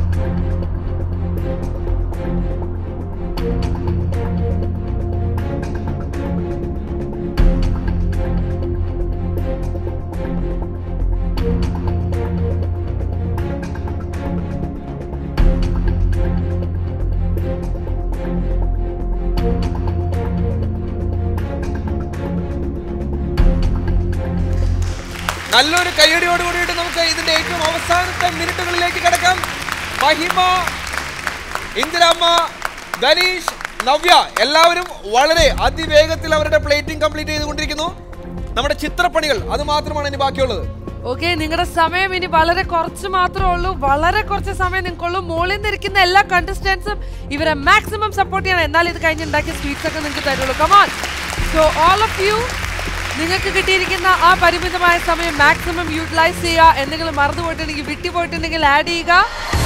നല്ലൊരു കയ്യടിയോട് കൂടിയിട്ട് നമുക്ക് ഇതിന്റെ ഏറ്റവും അവസാനത്തെ മിനിറ്റുകളിലേക്ക് കിടക്കാം മഹിമ ഇന്ദിരാമ്മ ധനീഷ് നവ്യ എല്ലാവരും വളരെ അതിവേഗത്തിൽ അവരുടെ പ്ലേറ്റിംഗ് കംപ്ലീറ്റ് ചെയ്തുകൊണ്ടിരിക്കുന്നു നമ്മുടെ ചിത്രപ്പണികൾ അത് മാത്രമാണ് ഇനി ബാക്കിയുള്ളത് ഓക്കെ നിങ്ങളുടെ സമയം ഇനി വളരെ കുറച്ച് മാത്രമേ ഉള്ളൂ വളരെ കുറച്ച് സമയം നിങ്ങൾക്കുള്ളൂ മുകളിൽ നിന്ന് ഇരിക്കുന്ന എല്ലാ കണ്ടസ്റ്റൻസും ഇവരെ മാക്സിമം സപ്പോർട്ട് ചെയ്യണം എന്നാൽ ഇത് കഴിഞ്ഞ് ഉണ്ടാക്കിയ സ്വീറ്റ്സ് ഒക്കെ നിങ്ങൾക്ക് തരുള്ളൂ come on so all of you നിങ്ങൾക്ക് കിട്ടിയിരിക്കുന്ന ആ പരിമിതമായ സമയം മാക്സിമം യൂട്ടിലൈസ് ചെയ്യുക എന്തെങ്കിലും മറന്നു പോയിട്ടുണ്ടെങ്കിൽ വിട്ടു പോയിട്ടുണ്ടെങ്കിൽ ആഡ് ചെയ്യുക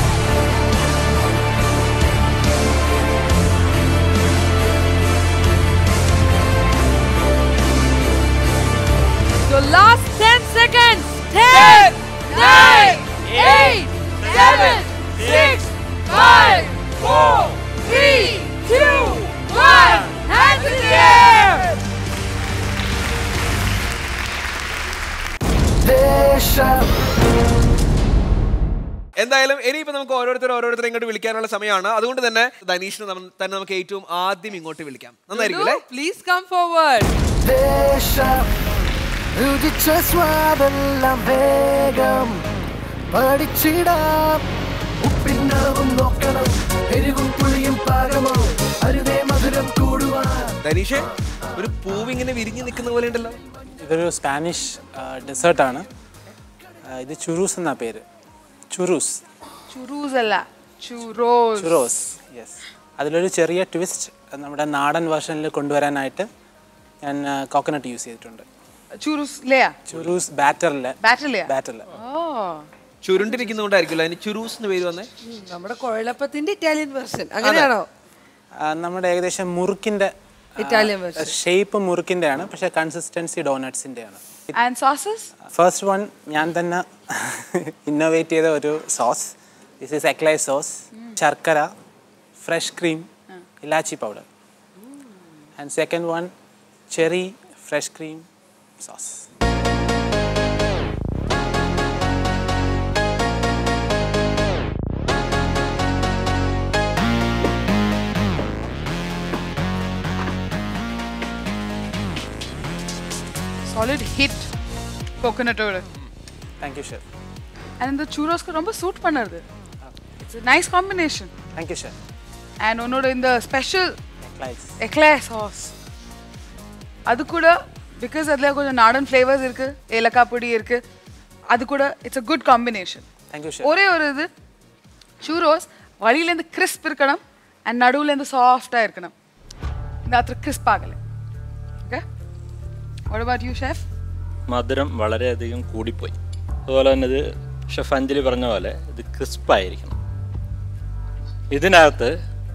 So last 10 seconds. 10, 9, 8, 7, 6, 5, 4, 3, 2, 1. Hands in the air. ദേശം എന്തായാലും ഇനിയിപ്പോ നമുക്ക് ഓരോരുത്തർ ഓരോരുത്തരെ ഇങ്ങോട്ട് വിളിക്കാനുള്ള സമയമാണ് അതുകൊണ്ട് തന്നെ ധനീഷിന് നമ്മ- തന്നെ നമുക്ക് ഏറ്റവും ആദ്യം ഇങ്ങോട്ട് വിളിക്കാം നന്നായിരിക്കും അല്ലേ Please come forward. ദേശം രുചിച്ച സ്വാദെല്ലാം വേഗം പഠിച്ചിടാം ഉപ്പിന്നളവും നോക്കണം എരിവും പുളിയും പാകമോ അരുവേ മധുരം കൂടുവാൻ ധനീഷ് ഒരു പൂവിങ്ങനെ വിരിഞ്ഞു നിൽക്കുന്ന പോലെ ഉണ്ടല്ലോ ഇതൊരു സ്പാനിഷ് ഡെസേർട്ടാണ് ഇത് ചുറൂസ് എന്നാ പേര് ചുറൂസ് ചുറൂസ് അല്ല ചുറോസ് ചുറോസ് യെസ് അതിലൊരു ചെറിയ ട്വിസ്റ്റ് നമ്മുടെ നാടൻ വേർഷനിൽ കൊണ്ടുവരാനായിട്ട് ഞാൻ കോക്കനട്ട് യൂസ് ചെയ്തിട്ടുണ്ട് ചുറൂസ് ലെയാ ചുറൂസ് ബാറ്ററില് ബാറ്ററിലെയാ ബാറ്ററില് ഓ ചുരുണ്ടിരിക്കുന്നതുകൊണ്ടായിരിക്കുമല്ലോ അതിന് ചുരൂസ് എന്ന് പേര് വന്നേ ഉം, നമ്മുടെ കുഴലപ്പത്തിന്റെ ഇറ്റാലിയൻ വെർഷൻ അങ്ങനെയാണോ ആ, നമ്മുടെ ഏകദേശം മുറുക്കിന്റെ Italian version. ഷേപ്പ് മുറുക്കിന്റെ ആണ് പക്ഷെ കൺസിസ്റ്റൻസി ഡോനട്സിന്റെ ആണ് ആൻഡ് സോസസ് ഫസ്റ്റ് വൺ ഞാൻ തന്നെ ഇന്നോവേറ്റ് ചെയ്ത ഒരു sauce this is eclair sauce ശർക്കര ഫ്രഷ് ക്രീം ഇലാച്ചി powder and second one cherry fresh cream sauce solid hit கோகோனட்டோட தேங்க்யூ ஷெஃப் அண்ட் இந்த சூரோஸ்க்கு ரொம்ப சூட் பண்ணுறது it's nice combination thank you chef and உன்னோட இந்த ஸ்பெஷல் எக்லைஸ் எக்லே சாஸ் அது கூட பிகாஸ் அதில் கொஞ்சம் நாடன் ஃப்ளேவர்ஸ் இருக்குது ஏலக்காய் பொடி இருக்குது அது கூட it's a good combination thank you chef ஒரே ஒரு இது சூரோஸ் வழியிலேருந்து கிறிஸ்ப் இருக்கணும் அண்ட் நடுவுலேருந்து சாஃப்டாக இருக்கணும் இந்த அത്ര கிறிஸ்ப் ஆகலை okay what about you chef മധുരം വളരെയധികം കൂടിപ്പോയി അതുപോലെ തന്നെ ഇത് ഷെഫ് അഞ്ജലി പറഞ്ഞ പോലെ ഇത് ക്രിസ്പായിരിക്കണം ഇതിനകത്ത്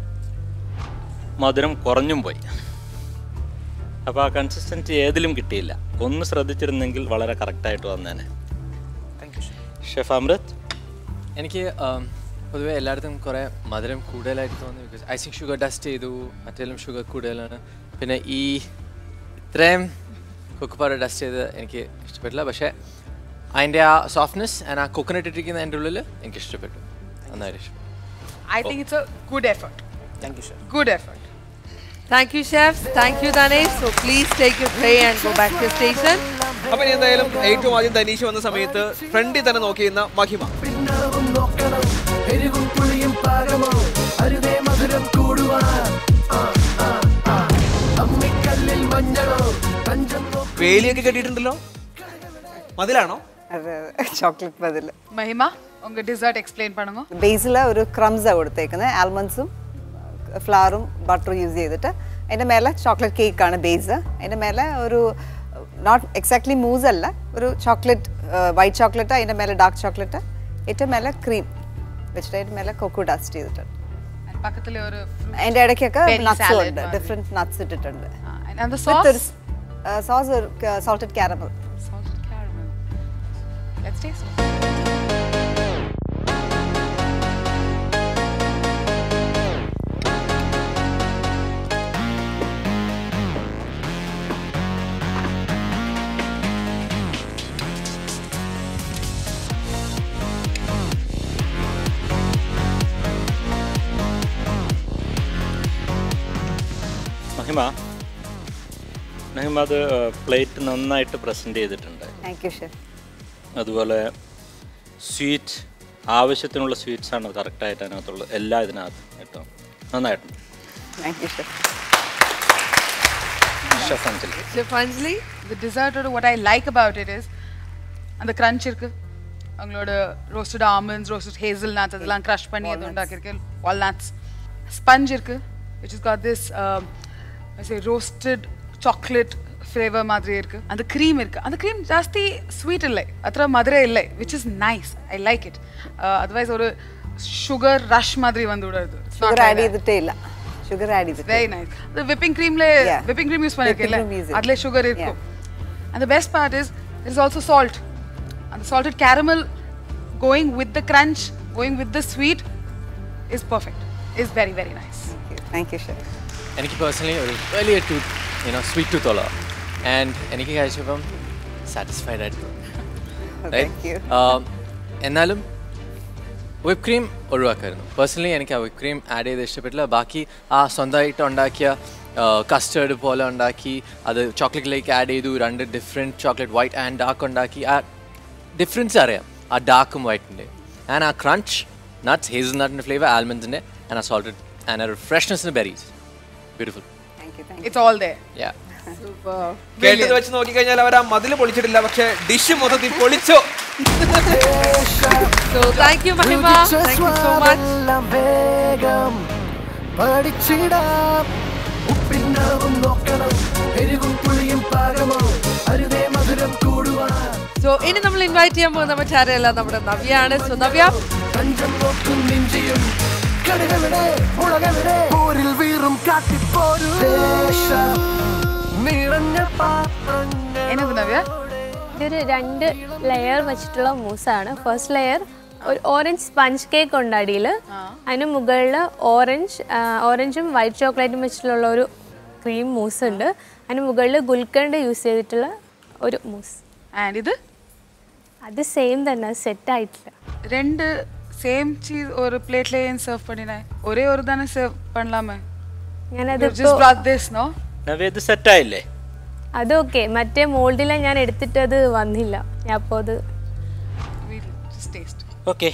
മധുരം കുറഞ്ഞും പോയി അപ്പോൾ ആ കൺസിസ്റ്റൻസി ഏതിലും കിട്ടിയില്ല ഒന്ന് ശ്രദ്ധിച്ചിരുന്നെങ്കിൽ വളരെ കറക്റ്റായിട്ട് വന്നേനെ ഷെഫ് അമൃത് എനിക്ക് ആം, പൊതുവെ എല്ലായിടത്തും കുറേ മധുരം കൂടുതലായിട്ട് തോന്നി ബിക്കോസ് ഐസിങ് ഷുഗർ ഡസ്റ്റ് ചെയ്തു മറ്റേലും ഷുഗർ കൂടുതലാണ് പിന്നെ ഈ ഇത്രയും കുക്ക് പൗഡർ ഡസ്റ്റ് ചെയ്ത് എനിക്ക് ഇഷ്ടപ്പെട്ടില്ല പക്ഷേ അതിൻ്റെ ആ സോഫ്റ്റ്നെസ് ആൻഡ് ആ കോക്കനട്ട് ഇട്ടിരിക്കുന്ന അതിൻ്റെ ഉള്ളിൽ എനിക്ക് ഇഷ്ടപ്പെട്ടു നന്നായിട്ട് ഇഷ്ടപ്പെട്ടു I think it's a good effort thank you chef good effort Thank you, chefs. Thank you, Danesh. So please take your tray and go back to your station. അപ്പൊ ഇനി എന്തായാലും ഏറ്റവും ആദ്യം ധനീഷ് വന്ന സമയത്ത് ഫ്രണ്ടിൽ തന്നെ നോക്കിയിരുന്ന മഹിമ പിന്നളവും നോക്കണം എരിവും പുളിയും പാകമോ അരുവേ മധുരം കൂടുവാൻ ആ, ആ, ആ. അമ്മിക്കല്ലിൽ മഞ്ഞളോ പഞ്ചം നോ- വേലിയൊക്കെ കെട്ടിയിട്ടുണ്ടല്ലോ മതിലാണോ அது சாக்லேட் பதில் மஹிமா உங்க டிசர்ட் எக்ஸ்பிளைன் பண்ணுங்க ബേസിൽ ഒരു ക്രംസാണ് കൊടുത്തേക്കുന്നത് ആൽമണ്ട്സും ഫ്ലവറും ബട്ടറും യൂസ് ചെയ്തിട്ട് അതിൻ്റെ മേലെ ചോക്ലേറ്റ് കേക്കാണ് ബേസ് അതിൻ്റെ മേലെ ഒരു നോട്ട് എക്സാക്ട്ലി മൂസ് അല്ല ഒരു ചോക്ലേറ്റ് വൈറ്റ് ചോക്ലേറ്റ് അതിൻ്റെ മേലെ ഡാർക്ക് ചോക്ലേറ്റ് ഏറ്റവും മേലെ ക്രീം വെച്ചിട്ട് അതിൻ്റെ മേലെ കൊക്കോ ഡസ്റ്റ് ചെയ്തിട്ടുണ്ട് பக்கத்துல ஒரு അതിൻ്റെ ഇടയ്ക്കൊക്കെ Berry നട്ട്സും salad ഉണ്ട് മാതിരി. ഡിഫറെൻറ്റ് നട്ട്സ് ഇട്ടിട്ടുണ്ട് அந்த With ഒരു sauce sauce or uh, salted caramel. Salted caramel. Let's taste. മഹിമ മഹിമ അത് പ്ലേറ്റ് നന്നായിട്ട് പ്രസൻറ്റ് ചെയ്തിട്ടുണ്ട് Thank you, chef. അതുപോലെ സ്വീറ്റ് ആവശ്യത്തിനുള്ള സ്വീറ്റ്സ് ആണ് കറക്റ്റായിട്ട് അതിനകത്തുള്ളത് എല്ലാ ഇതിനകത്തും കേട്ടോ നന്നായിട്ടുണ്ട് Thank you, chef. Chef Anjali chef Anjali The dessert or what I like about it is அந்த crunch இருக்கு அவங்களோட roasted almonds, roasted hazelnuts அதெல்லாம் crush பண்ணி அது உண்டாக்கிருக்கு walnuts. Sponge இருக்கு which has got this um, I say roasted chocolate flavor மாதிரி இருக்கு அந்த cream இருக்கு அந்த cream ஜாஸ்தி sweet இல்லை அത്ര மதுரை இல்லை which is nice I like it uh, otherwise ஒரு sugar rush மாதிரி வந்து விடாது It's not Sugar like add that. ചെയ്തിട്ടേ ഇല്ല ഷുഗർ ആഡ് ചെയ്തിട്ട് வெரி நைஸ் இந்த விப்பிங் க்ரீம்ல Yeah. Whipping cream use Whipping பண்ணிருக்கீல்ல cream use it. அதுல சுகர் இருக்கும் and the best part is there is also salt and the salted caramel going with the crunch going with the sweet is perfect is very very nice thank you chef എനിക്ക് പേഴ്സണലി ഒരു വലിയ ടൂത്ത് യുനോ സ്വീറ്റ് ടൂത്ത് ഉള്ള ആൻഡ് എനിക്ക് കഴിച്ചപ്പം സാറ്റിസ്ഫൈഡ് ആയിട്ട് Thank you. എന്നാലും വിപ്പ് ക്രീം ഒഴിവാക്കായിരുന്നു പേഴ്സണലി എനിക്ക് ആ വിപ്പ് ക്രീം ആഡ് ചെയ്ത് ഇഷ്ടപ്പെട്ടില്ല ബാക്കി ആ സ്വന്തമായിട്ട് ഉണ്ടാക്കിയ കസ്റ്റേർഡ് പോലെ ഉണ്ടാക്കി അത് ചോക്ലേറ്റിലേക്ക് ആഡ് ചെയ്തു രണ്ട് different chocolate white and dark ഉണ്ടാക്കി ആ ഡിഫറൻസ് അറിയാം ആ ഡാർക്കും വൈറ്റിൻ്റെ ആൻഡ് ആ ക്രഞ്ച് നട്ട്സ് ഹേസൽ നട്ടിൻ്റെ ഫ്ലേവർ ആൽമണ്ട്സിൻ്റെ ആൻഡ് ആ സോൾട്ടഡ് ആൻഡ് ആ ഫ്രഷ്നെസ്സിൻ്റെ berries beautiful it's all there yeah കേട്ടത് വെച്ച് നോക്കിക്കഴിഞ്ഞാൽ അവർ ആ മതിൽ പൊളിച്ചിട്ടില്ല പക്ഷെ ഡിഷ് മൊത്തത്തിൽ പൊളിച്ചു So thank you Mahima. Thank you so much. എല്ലാം വേഗം പഠിച്ചിടാം ഉപ്പിന്നളവും നോക്കണം എരിവും പുളിയും പാകമോ അരുവേ മധുരം കൂടുവാൻ സോ ഇനി നമ്മൾ ഇൻവൈറ്റ് ചെയ്യാൻ പോകുന്ന മറ്റാരെയല്ല നമ്മുടെ നവ്യാണ് സോ നവ്യ പഞ്ചം നോക്കും നെഞ്ചിയും കടുകവിടെ മുളകവിടെ പോരിൽ വീറും കാട്ടിപ്പോരു ദേശം നിറഞ്ഞ പാത്രങ്ങൾ എന്നത് നവ്യ ഇതൊരു രണ്ട് ലെയർ വെച്ചിട്ടുള്ള മൂസാണ് ഫസ്റ്റ് ലെയർ ഒരു ഓറഞ്ച് സ്പഞ്ച് കേക്ക് ഉണ്ട് അടിയിൽ അതിന് മുകളിൽ ഓറഞ്ച് ഓറഞ്ചും വൈറ്റ് ചോക്ലേറ്റും വെച്ചിട്ടുള്ള ഒരു ക്രീം മൂസ് ഉണ്ട് അതിന് മുകളിൽ ഗുൽക്കണ്ട് യൂസ് ചെയ്തിട്ടുള്ള ഒരു മൂസ് ആൻഡ് ഇത് അത് സെയിം തന്നെ സെറ്റ് ആയിട്ടില്ല ரெண்டு சேம் சீஸ் ஒரு பிளேட்ல ஏன் சர்வ் பண்ணினேன் ஒரே ஒரு தானே சர்வ் பண்ணலாமே ഞാനത് just brought this no Navya ഇത് സെറ്റായില്ലേ അതൊക്കെ മറ്റേ മോൾഡിലെ ഞാൻ എടുത്തിട്ട് അത് വന്നില്ല ഞാൻ അപ്പോൾ അത് we'll just taste okay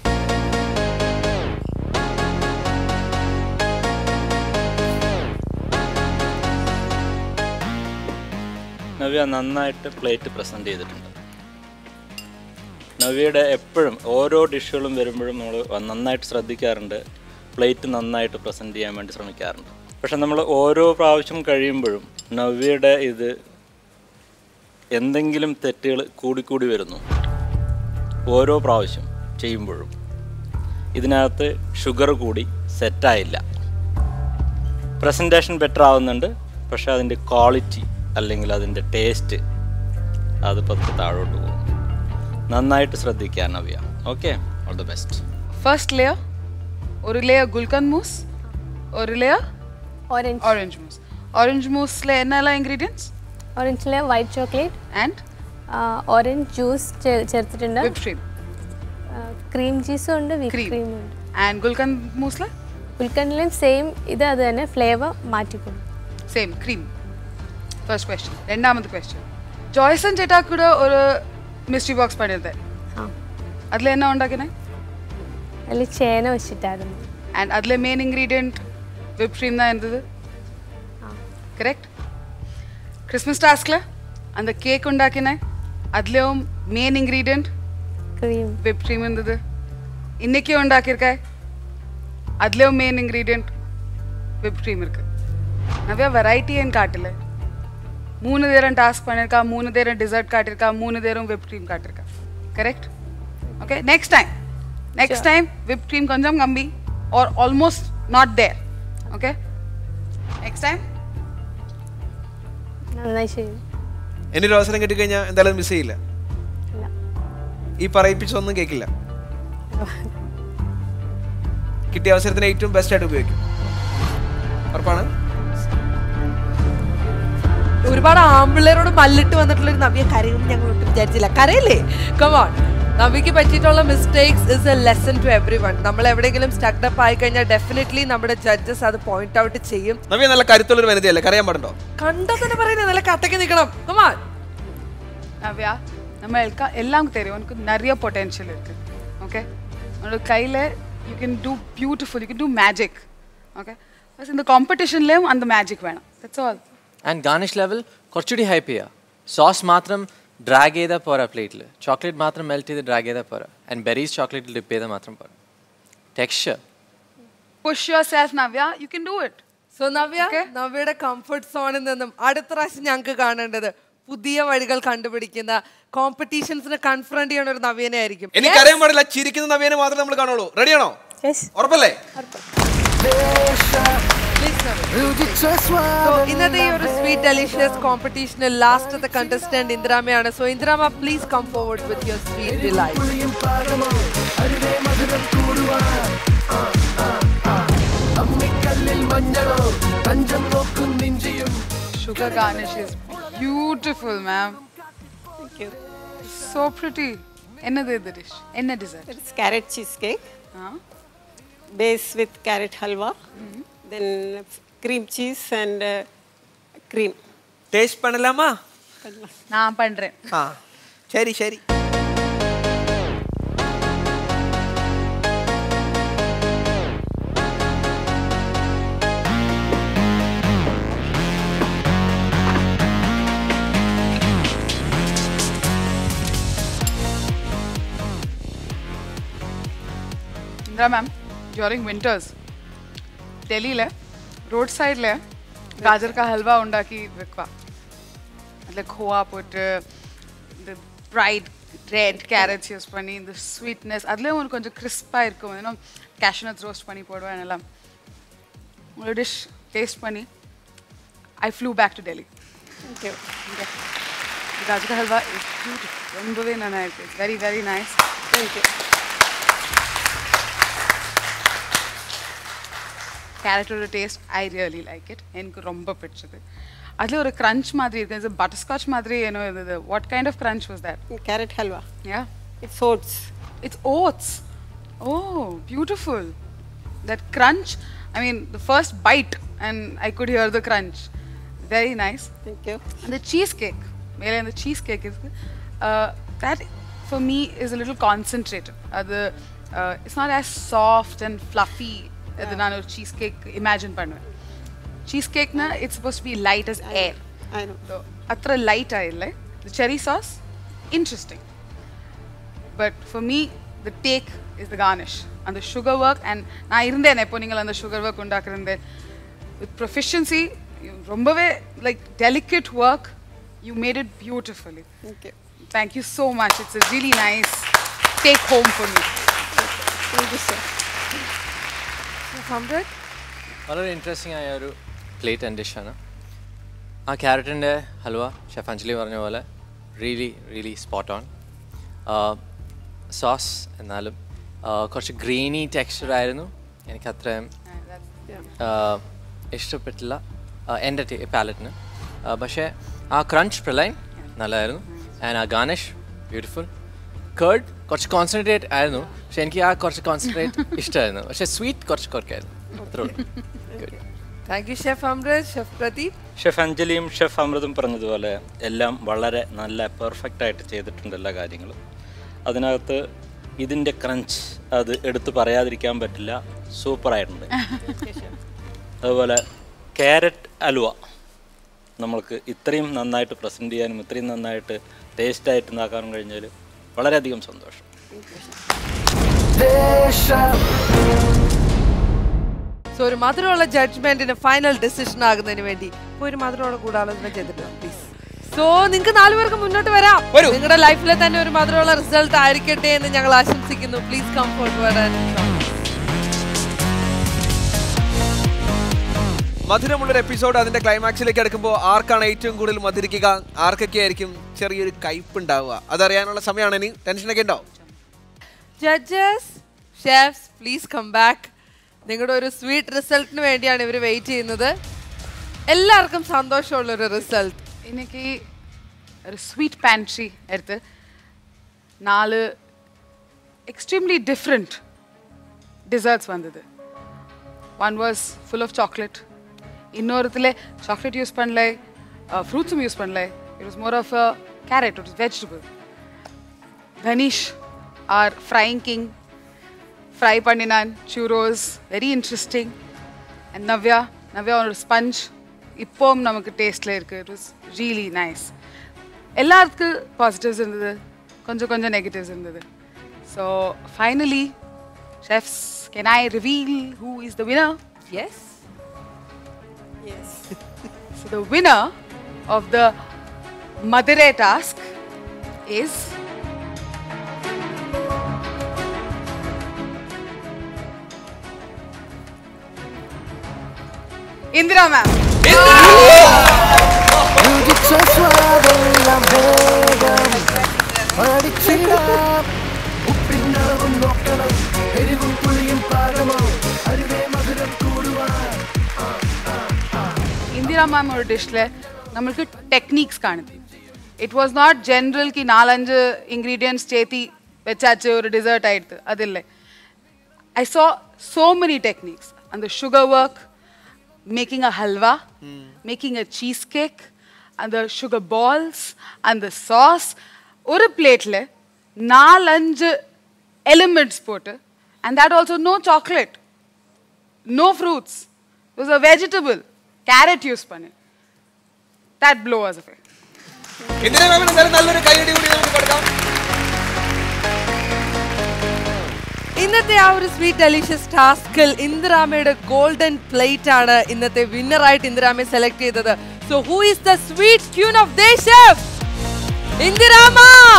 Navya നന്നായിട്ട് പ്ലേറ്റ് പ്രസൻറ്റ് ചെയ്തിട്ടുണ്ട് നവ്യയുടെ എപ്പോഴും ഓരോ ഡിഷുകളും വരുമ്പോഴും നമ്മൾ നന്നായിട്ട് ശ്രദ്ധിക്കാറുണ്ട് പ്ലേറ്റ് നന്നായിട്ട് പ്രസൻറ്റ് ചെയ്യാൻ വേണ്ടി ശ്രമിക്കാറുണ്ട് പക്ഷെ നമ്മൾ ഓരോ പ്രാവശ്യം കഴിയുമ്പോഴും നവ്യയുടെ ഇത് എന്തെങ്കിലും തെറ്റുകൾ കൂടിക്കൂടി വരുന്നു ഓരോ പ്രാവശ്യം ചെയ്യുമ്പോഴും ഇതിനകത്ത് ഷുഗർ കൂടി സെറ്റായില്ല പ്രസൻറ്റേഷൻ ബെറ്റർ ആവുന്നുണ്ട് പക്ഷേ അതിൻ്റെ ക്വാളിറ്റി അല്ലെങ്കിൽ അതിൻ്റെ ടേസ്റ്റ് അത് പതുക്കെ താഴോട്ട് പോകും നന്നായിട്ട് ശ്രദ്ധിക്കുക Navya okay all the best first layer ஒரு லேயர் குல்கந்த் மூஸ் ஒரு layer orange orange mousse orange மூஸ்ல என்னெல்லாம் இன்ഗ്രീഡിയൻസ് ഓറഞ്ചിലെ white chocolate and orange juice ചേർത്തിട്ടുണ്ട് whipped cream ക്രീം ചീസും ഉണ്ട് വിപ്പ് Cream. ക്രീമും ഉണ്ട് ആൻഡ് ഗുൽകന്ദ് മൂസ്ல ഉൽക്കണ്ണിലും സെയിം ഇത് അത് തന്നെ ഫ്ലേവർ മാറ്റിക്കൊണ്ടു சேம் cream ஃபர்ஸ்ட் கொஸ்டின் ரெண்டாமது கொஸ்டின் ஜாய்சன் ചേട്ടാ கூட ஒரு மிஸ்ட்ரி பாக்ஸ் பண்ணியிருந்தேன் ആ അതിൽ എന്നാ ഉണ്ടാക്കിനെ അതിൽ ചേന വെച്ചിട്ടായിരുന്നു ആൻഡ് അതിലെ മെയിൻ ഇൻഗ്രീഡിയൻറ്റ് വിപ്പ് ക്രീം தான் இருந்தது கரெக்ட் கிறிஸ்மஸ் டாஸ்கில் அந்த கேக் உண்டாக்கினேன் அதுலேயும் main ingredient cream whip cream இருந்தது இன்னைக்கு உண்டாக்கியிருக்க அதுலேயும் மெயின் இன்க்ரீடியன்ட் விப் க்ரீம் இருக்கு நிறைய வெரைட்டி ஏன் காட்டல மூணு தேரம் டாஸ்க் பண்ணியிருக்கா மூணு தேரம் டிசர்ட் காட்டியிருக்கா மூணு தேரம் விப் க்ரீம் காட்டியிருக்கா correct okay next time next time whip cream கொஞ்சம் கம்மி or almost not there okay next time നന്നായി ചെയ്യും ഇനി ഒരു അവസരം കിട്ടിക്കഴിഞ്ഞാൽ എന്തായാലും മിസ് ചെയ്യില്ല ഇല്ല. ഈ പറയിപ്പിച്ചൊന്നും കേൾക്കില്ല കിട്ടിയ അവസരത്തിന് ഏറ്റവും ബെസ്റ്റ് ആയിട്ട് ഉപയോഗിക്കും ഉറപ്പാണ് ഒരുപാട് ആമ്പിള്ളേരോട് മല്ലിട്ട് വന്നിട്ടുള്ള ഒരു നവ്യ കരയും ഞങ്ങൾ ഒട്ടും വിചാരിച്ചില്ല കരയില്ലേ കമോൺ നവ്യക്ക് പറ്റിയിട്ടുള്ള mistakes is a lesson to every one നമ്മൾ എവിടെയെങ്കിലും സ്റ്റക്ഡപ്പ് ആയി കഴിഞ്ഞാൽ ഡെഫിനറ്റ്ലി നമ്മുടെ ജഡ്ജസ് അത് പോയിന്റ് ഔട്ട് ചെയ്യും നവ്യ നല്ല കരുത്തുള്ളൊരു വനിതയല്ലേ കരയാൻ പാടുണ്ടോ കണ്ടാ തന്നെ പറയുന്നത് നല്ല കട്ടക്ക് നിൽക്കണം കമാൻ நவ்யா நம்ம எல்கா எல்லாம் தெரியும் உனக்கு நிறைய பொட்டென்ஷியல் இருக்கு ஓகே உன்னோட கையில் you can do beautiful you can do magic okay ബസ് இந்த കോമ്പറ്റീഷനിലും அந்த മാജിക് വേണം that's all and garnish level കുറച്ചുകൂടി ഹൈപ്പ് ചെയ്യുക സോസ് മാത്രം ഡ്രാഗ് ചെയ്താൽ പോരാ പ്ലേറ്റിൽ ചോക്ലേറ്റ് മാത്രം മെൽറ്റ് ചെയ്ത് ഡ്രാഗ് ചെയ്താൽ പോരാ ആൻഡ് ബെറീസ് ചോക്ലേറ്റിൽ ഡിപ്പ് ചെയ്താൽ മാത്രം പോരാ texture push yourself Navya you can do it so Navya നവ്യയുടെ കംഫർട്ട് സോണിൽ നിന്നും അടുത്ത പ്രാവശ്യം ഞങ്ങൾക്ക് കാണേണ്ടത് പുതിയ വഴികൾ കണ്ടുപിടിക്കുന്ന കോമ്പറ്റീഷൻസിനെ കൺഫ്രണ്ട് ചെയ്യണ ഒരു നവ്യനെ ആയിരിക്കും എനിക്ക് അറിയാൻ പാടില്ല ചിരിക്കുന്ന നവ്യനെ മാത്രമേ നമ്മൾ കാണുള്ളൂ റെഡിയാണോ ഉറപ്പല്ലേ So, ഇന്നത്തെ ഈ ഒരു സ്വീറ്റ് ഡെലിഷ്യസ് കോമ്പറ്റീഷനിൽ ലാസ്റ്റത്തെ കണ്ടസ്റ്റന്റ് ഇന്ദ്രാമയാണ് so Indrama please come forward with your sweet delight അമ്മിക്കല്ലിൽ മഞ്ഞളോ തഞ്ചം നോക്കും നെഞ്ചിയും Sugar garnish is beautiful, ma'am. Thank you. So pretty. என்னது இது dish? என்ன dessert? It's carrot cheesecake. Base with carrot halwa. Then cream cheese and uh, cream. Taste பண்ணலாமா நான் பண்றேன் ஆ சரி சரி இந்திரா மேம் ड्यूरिंग विंटर्स ഡൽഹിയിൽ റോഡ് സൈഡിൽ ഗാജർ കാ ഹൽവ ഉണ്ടാക്കി വെക്കുക அதில் கோவா போட்டு இந்த ப்ரைட் ரெட் கேரட்ஸ் யூஸ் பண்ணி இந்த ஸ்வீட்னஸ் அதுலேயும் உங்களுக்கு கொஞ்சம் கிறிஸ்பாக இருக்கும் ஏன்னா கேஷ்நட்ஸ் ரோஸ்ட் பண்ணி போடுவேன் எல்லாம் உங்களோட டிஷ் டேஸ்ட் பண்ணி I flew back to Delhi Thank you. गाजर का हलवा is beautiful. ரொம்பவே நல்லா இருக்கு it's very very nice thank you கேரட்டோட taste I really like it எனக்கு ரொம்ப பிடிச்சது அதில் ஒரு க்ரன்ச் மாதிரி இருக்கு இது பட்டர்ஸ்காட்ச் மாதிரி ஏனோ இருந்தது what kind of crunch was that Carrot halwa. Yeah It's oats. It's oats oh beautiful that crunch I mean the first bite and I could hear the crunch very nice Thank you. அந்த சீஸ் கேக் மேலே அந்த சீஸ் கேக் இருக்கு that for me is little concentrated அது it's not as soft and fluffy அது நான் ஒரு சீஸ் கேக் இமேஜின் பண்ணுவேன் ಚೀಸ್ ಕೇಕ್ನ it's suppose be light us air ಹತ್ರ ಲೈಟ್ ಆಗಿಲ್ಲ the cherry sauce interesting but for me the take is the garnish அந்த சுகர் ஒர்க் அண்ட் நான் இருந்தேன் எப்போ நீங்கள் அந்த சுகர் ஒர்க் உண்டாக்குறேன் வித் ப்ரொஃபிஷியன்சி ரொம்பவே like delicate work you made it beautifully Thank you. Thank you so much it's a really nice take home for me Thank you, sir. വളരെ ഇൻട്രസ്റ്റിംഗ് ആയ ഒരു പ്ലേറ്റ് ആൻഡ് ഡിഷാണ് ആ ക്യാരറ്റിൻ്റെ ഹൽവ ഷെഫ് അഞ്ജലി പറഞ്ഞ പോലെ really really spot on sauce എന്നാലും ആ, കുറച്ച് ഗ്രീനി ടെക്സ്ചർ ആയിരുന്നു എനിക്ക് അത്രയും ആ, ഇഷ്ടപ്പെട്ടില്ല ആ, എൻ്റെ പാലറ്റിന് പക്ഷേ ആ ക്രഞ്ച് പ്രലൈൻ നല്ലതായിരുന്നു ആൻഡ് ആ ഗാർണിഷ് ബ്യൂട്ടിഫുൾ കേർഡ് കുറച്ച് കോൺസെൻട്രേറ്റ് ആയിരുന്നു പക്ഷെ എനിക്ക് ആ കുറച്ച് കോൺസെൻട്രേറ്റ് ഇഷ്ടമായിരുന്നു പക്ഷേ സ്വീറ്റ് കുറച്ച് കുറയ്ക്കായിരുന്നു അത്രേ ഉള്ളൂ Good. Thank you chef Amrit chef Pradeep chef അഞ്ജലിയും ഷെഫ് അമൃതും പറഞ്ഞതുപോലെ എല്ലാം വളരെ നല്ല പെർഫെക്റ്റ് ആയിട്ട് ചെയ്തിട്ടുണ്ട് എല്ലാ കാര്യങ്ങളും അതിനകത്ത് ഇതിൻ്റെ ക്രഞ്ച് അത് എടുത്തു പറയാതിരിക്കാൻ പറ്റില്ല സൂപ്പറായിട്ടുണ്ട് അതുപോലെ ക്യാരറ്റ് അലുവ നമ്മൾക്ക് ഇത്രയും നന്നായിട്ട് പ്രസൻറ്റ് ചെയ്യാനും ഇത്രയും നന്നായിട്ട് ടേസ്റ്റായിട്ട് ഉണ്ടാക്കാനും കഴിഞ്ഞാൽ വളരെയധികം സന്തോഷം സോ ഒരു മധുരമുള്ള ജഡ്ജ്മെന്റിന് ഫൈനൽ ഡിസിഷൻ ആകുന്നതിന് വേണ്ടി ഇപ്പൊ ഒരു മധുരമുള്ള ഗൂഢാലോചന ചെയ്തിട്ട് പ്ലീസ് സോ നിങ്ങൾക്ക് നാലുപേർക്ക് മുന്നോട്ട് വരാം നിങ്ങളുടെ ലൈഫിലെ തന്നെ ഒരു മധുരമുള്ള റിസൾട്ട് ആയിരിക്കട്ടെ എന്ന് ഞങ്ങൾ ആശംസിക്കുന്നു പ്ലീസ് കംഫോർട്ട് വരാൻ മധുരമുള്ളൊരു എപ്പിസോഡ് അതിന്റെ ക്ലൈമാക്സിലേക്ക് അടുക്കുമ്പോൾ ആർക്കാണ് ഏറ്റവും കൂടുതൽ മധുരിക്കുക ആർക്കൊക്കെ ആയിരിക്കും ചെറിയൊരു കയ്പ് ഉണ്ടാവുക അതറിയാനുള്ള സമയമാണ് ഇനി ടെൻഷനൊക്കെ ഉണ്ടോ judges chefs please come back നിങ്ങളുടെ ഒരു സ്വീറ്റ് റിസൾട്ടിന് വേണ്ടിയാണ് ഇവർ വെയിറ്റ് ചെയ്യുന്നത് എല്ലാവർക്കും സന്തോഷമുള്ള ഒരു റിസൾട്ട് இன்னைக்கு ஒரு ஸ்வீட் பேண்ட்ரி எடுத்து நாலு எக்ஸ்ட்ரீம்லி டிஃப்ரெண்ட் டிசர்ட்ஸ் வந்தது one was full of chocolate இன்னொருத்தில் சாக்லேட் யூஸ் பண்ணல ஃப்ரூட்ஸும் யூஸ் பண்ணல it was more of a carrot it was vegetable Tanish or frying king fry பண்ணினான் churros very interesting and Navya Navya ஒரு ஸ்பஞ்ச் இப்போவும் நமக்கு டேஸ்டில் இருக்குது இட் வாஸ் ரியலி நைஸ் எல்லாத்துக்கும் பாசிட்டிவ்ஸ் இருந்தது கொஞ்சம் கொஞ்சம் நெகட்டிவ்ஸ் இருந்தது so finally chefs can I reveal who is the winner yes yes so the winner of the மதுரை டாஸ்க் இஸ் ഇന്ദിര മാം രുചിച്ച സ്വാദെല്ലാം വേഗം പഠിച്ചിടാം ഉപ്പിന്നളവും നോക്കണം എരിവും പുളിയും പാകമോ അരുവേ മധുരം കൂടുവാൻ ഇന്ദിര മാം ഒരു ഡിഷിൽ നമ്മൾക്ക് ടെക്നീക്സ് കാണിച്ചു ഇറ്റ് വാസ് നോട്ട് ജനറൽ കി നാലഞ്ച് ഇൻഗ്രീഡിയൻസ് ചേത്തി വെച്ചാച്ച് ഒരു ഡെസേർട്ട് ആയിട്ട് അതില്ലേ I so so many techniques அந்த sugar work making a halwa making a cheesecake அந்த sugar balls அந்த sauce ஒரு பிளேட்ல நாலஞ்சு எலிமெண்ட்ஸ் போட்டு and that also no chocolate no fruits it was a vegetable carrot use பண்ணு that blow us away Indira മാമിന് എന്തായാലും നല്ലൊരു കൈയടി കൂടി നമുക്ക് കൊടുക്കാം ഇന്നത്തെ ആ ഒരു സ്വീറ്റ് ഡെലിഷ്യസ് ടാസ്കിൽ ഇന്ദിരാമയുടെ ഗോൾഡൻ പ്ലേറ്റ് ആണ് ഇന്നത്തെ വിന്നർ ആയിട്ട് ഇന്ദിരാമയെ സെലക്ട് ചെയ്തത് so who is the sweet queen of the chef Indirama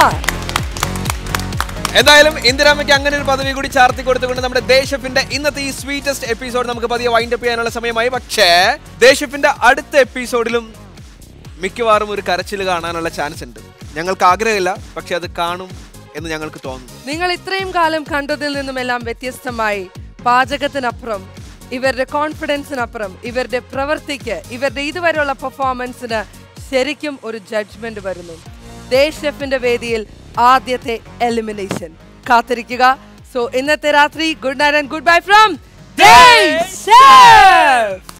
എന്തായാലും ഇന്ദിരാമയ്ക്ക് അങ്ങനെ ഒരു പദവി കൂടി ചാർത്തി കൊടുത്തുകൊണ്ട് നമ്മുടെ ദേശഫിന്റെ ഇന്നത്തെ ഈ സ്വീറ്റസ്റ്റ് എപ്പിസോഡ് നമുക്ക് പതിയെ വൈൻഡ് അപ്പ് ചെയ്യാനുള്ള സമയമായി പക്ഷേ ദേശഫിന്റെ അടുത്ത എപ്പിസോഡിലും മിക്കവാറും ഒരു കരച്ചിൽ കാണാനുള്ള ചാൻസ് ഉണ്ട് ഞങ്ങൾക്ക് ആഗ്രഹമില്ല പക്ഷെ അത് കാണും എന്ന് ഞങ്ങൾക്ക് തോന്നുന്നു നിങ്ങൾ ഇത്രയും കാലം കണ്ടതിൽ നിന്നുമെല്ലാം വ്യത്യസ്തമായി പാചകത്തിനപ്പുറം ഇവരുടെ കോൺഫിഡൻസിനപ്പുറം ഇവരുടെ പ്രവൃത്തിക്ക് ഇവരുടെ ഇതുവരെയുള്ള പെർഫോമൻസിന് ശരിക്കും ഒരു ജഡ്ജ്മെന്റ് വരുന്നു ദേശഫിന്റെ വേദിയിൽ ആദ്യത്തെ എലിമിനേഷൻ കാത്തിരിക്കുക സോ ഇന്നത്തെ രാത്രി good night and goodbye from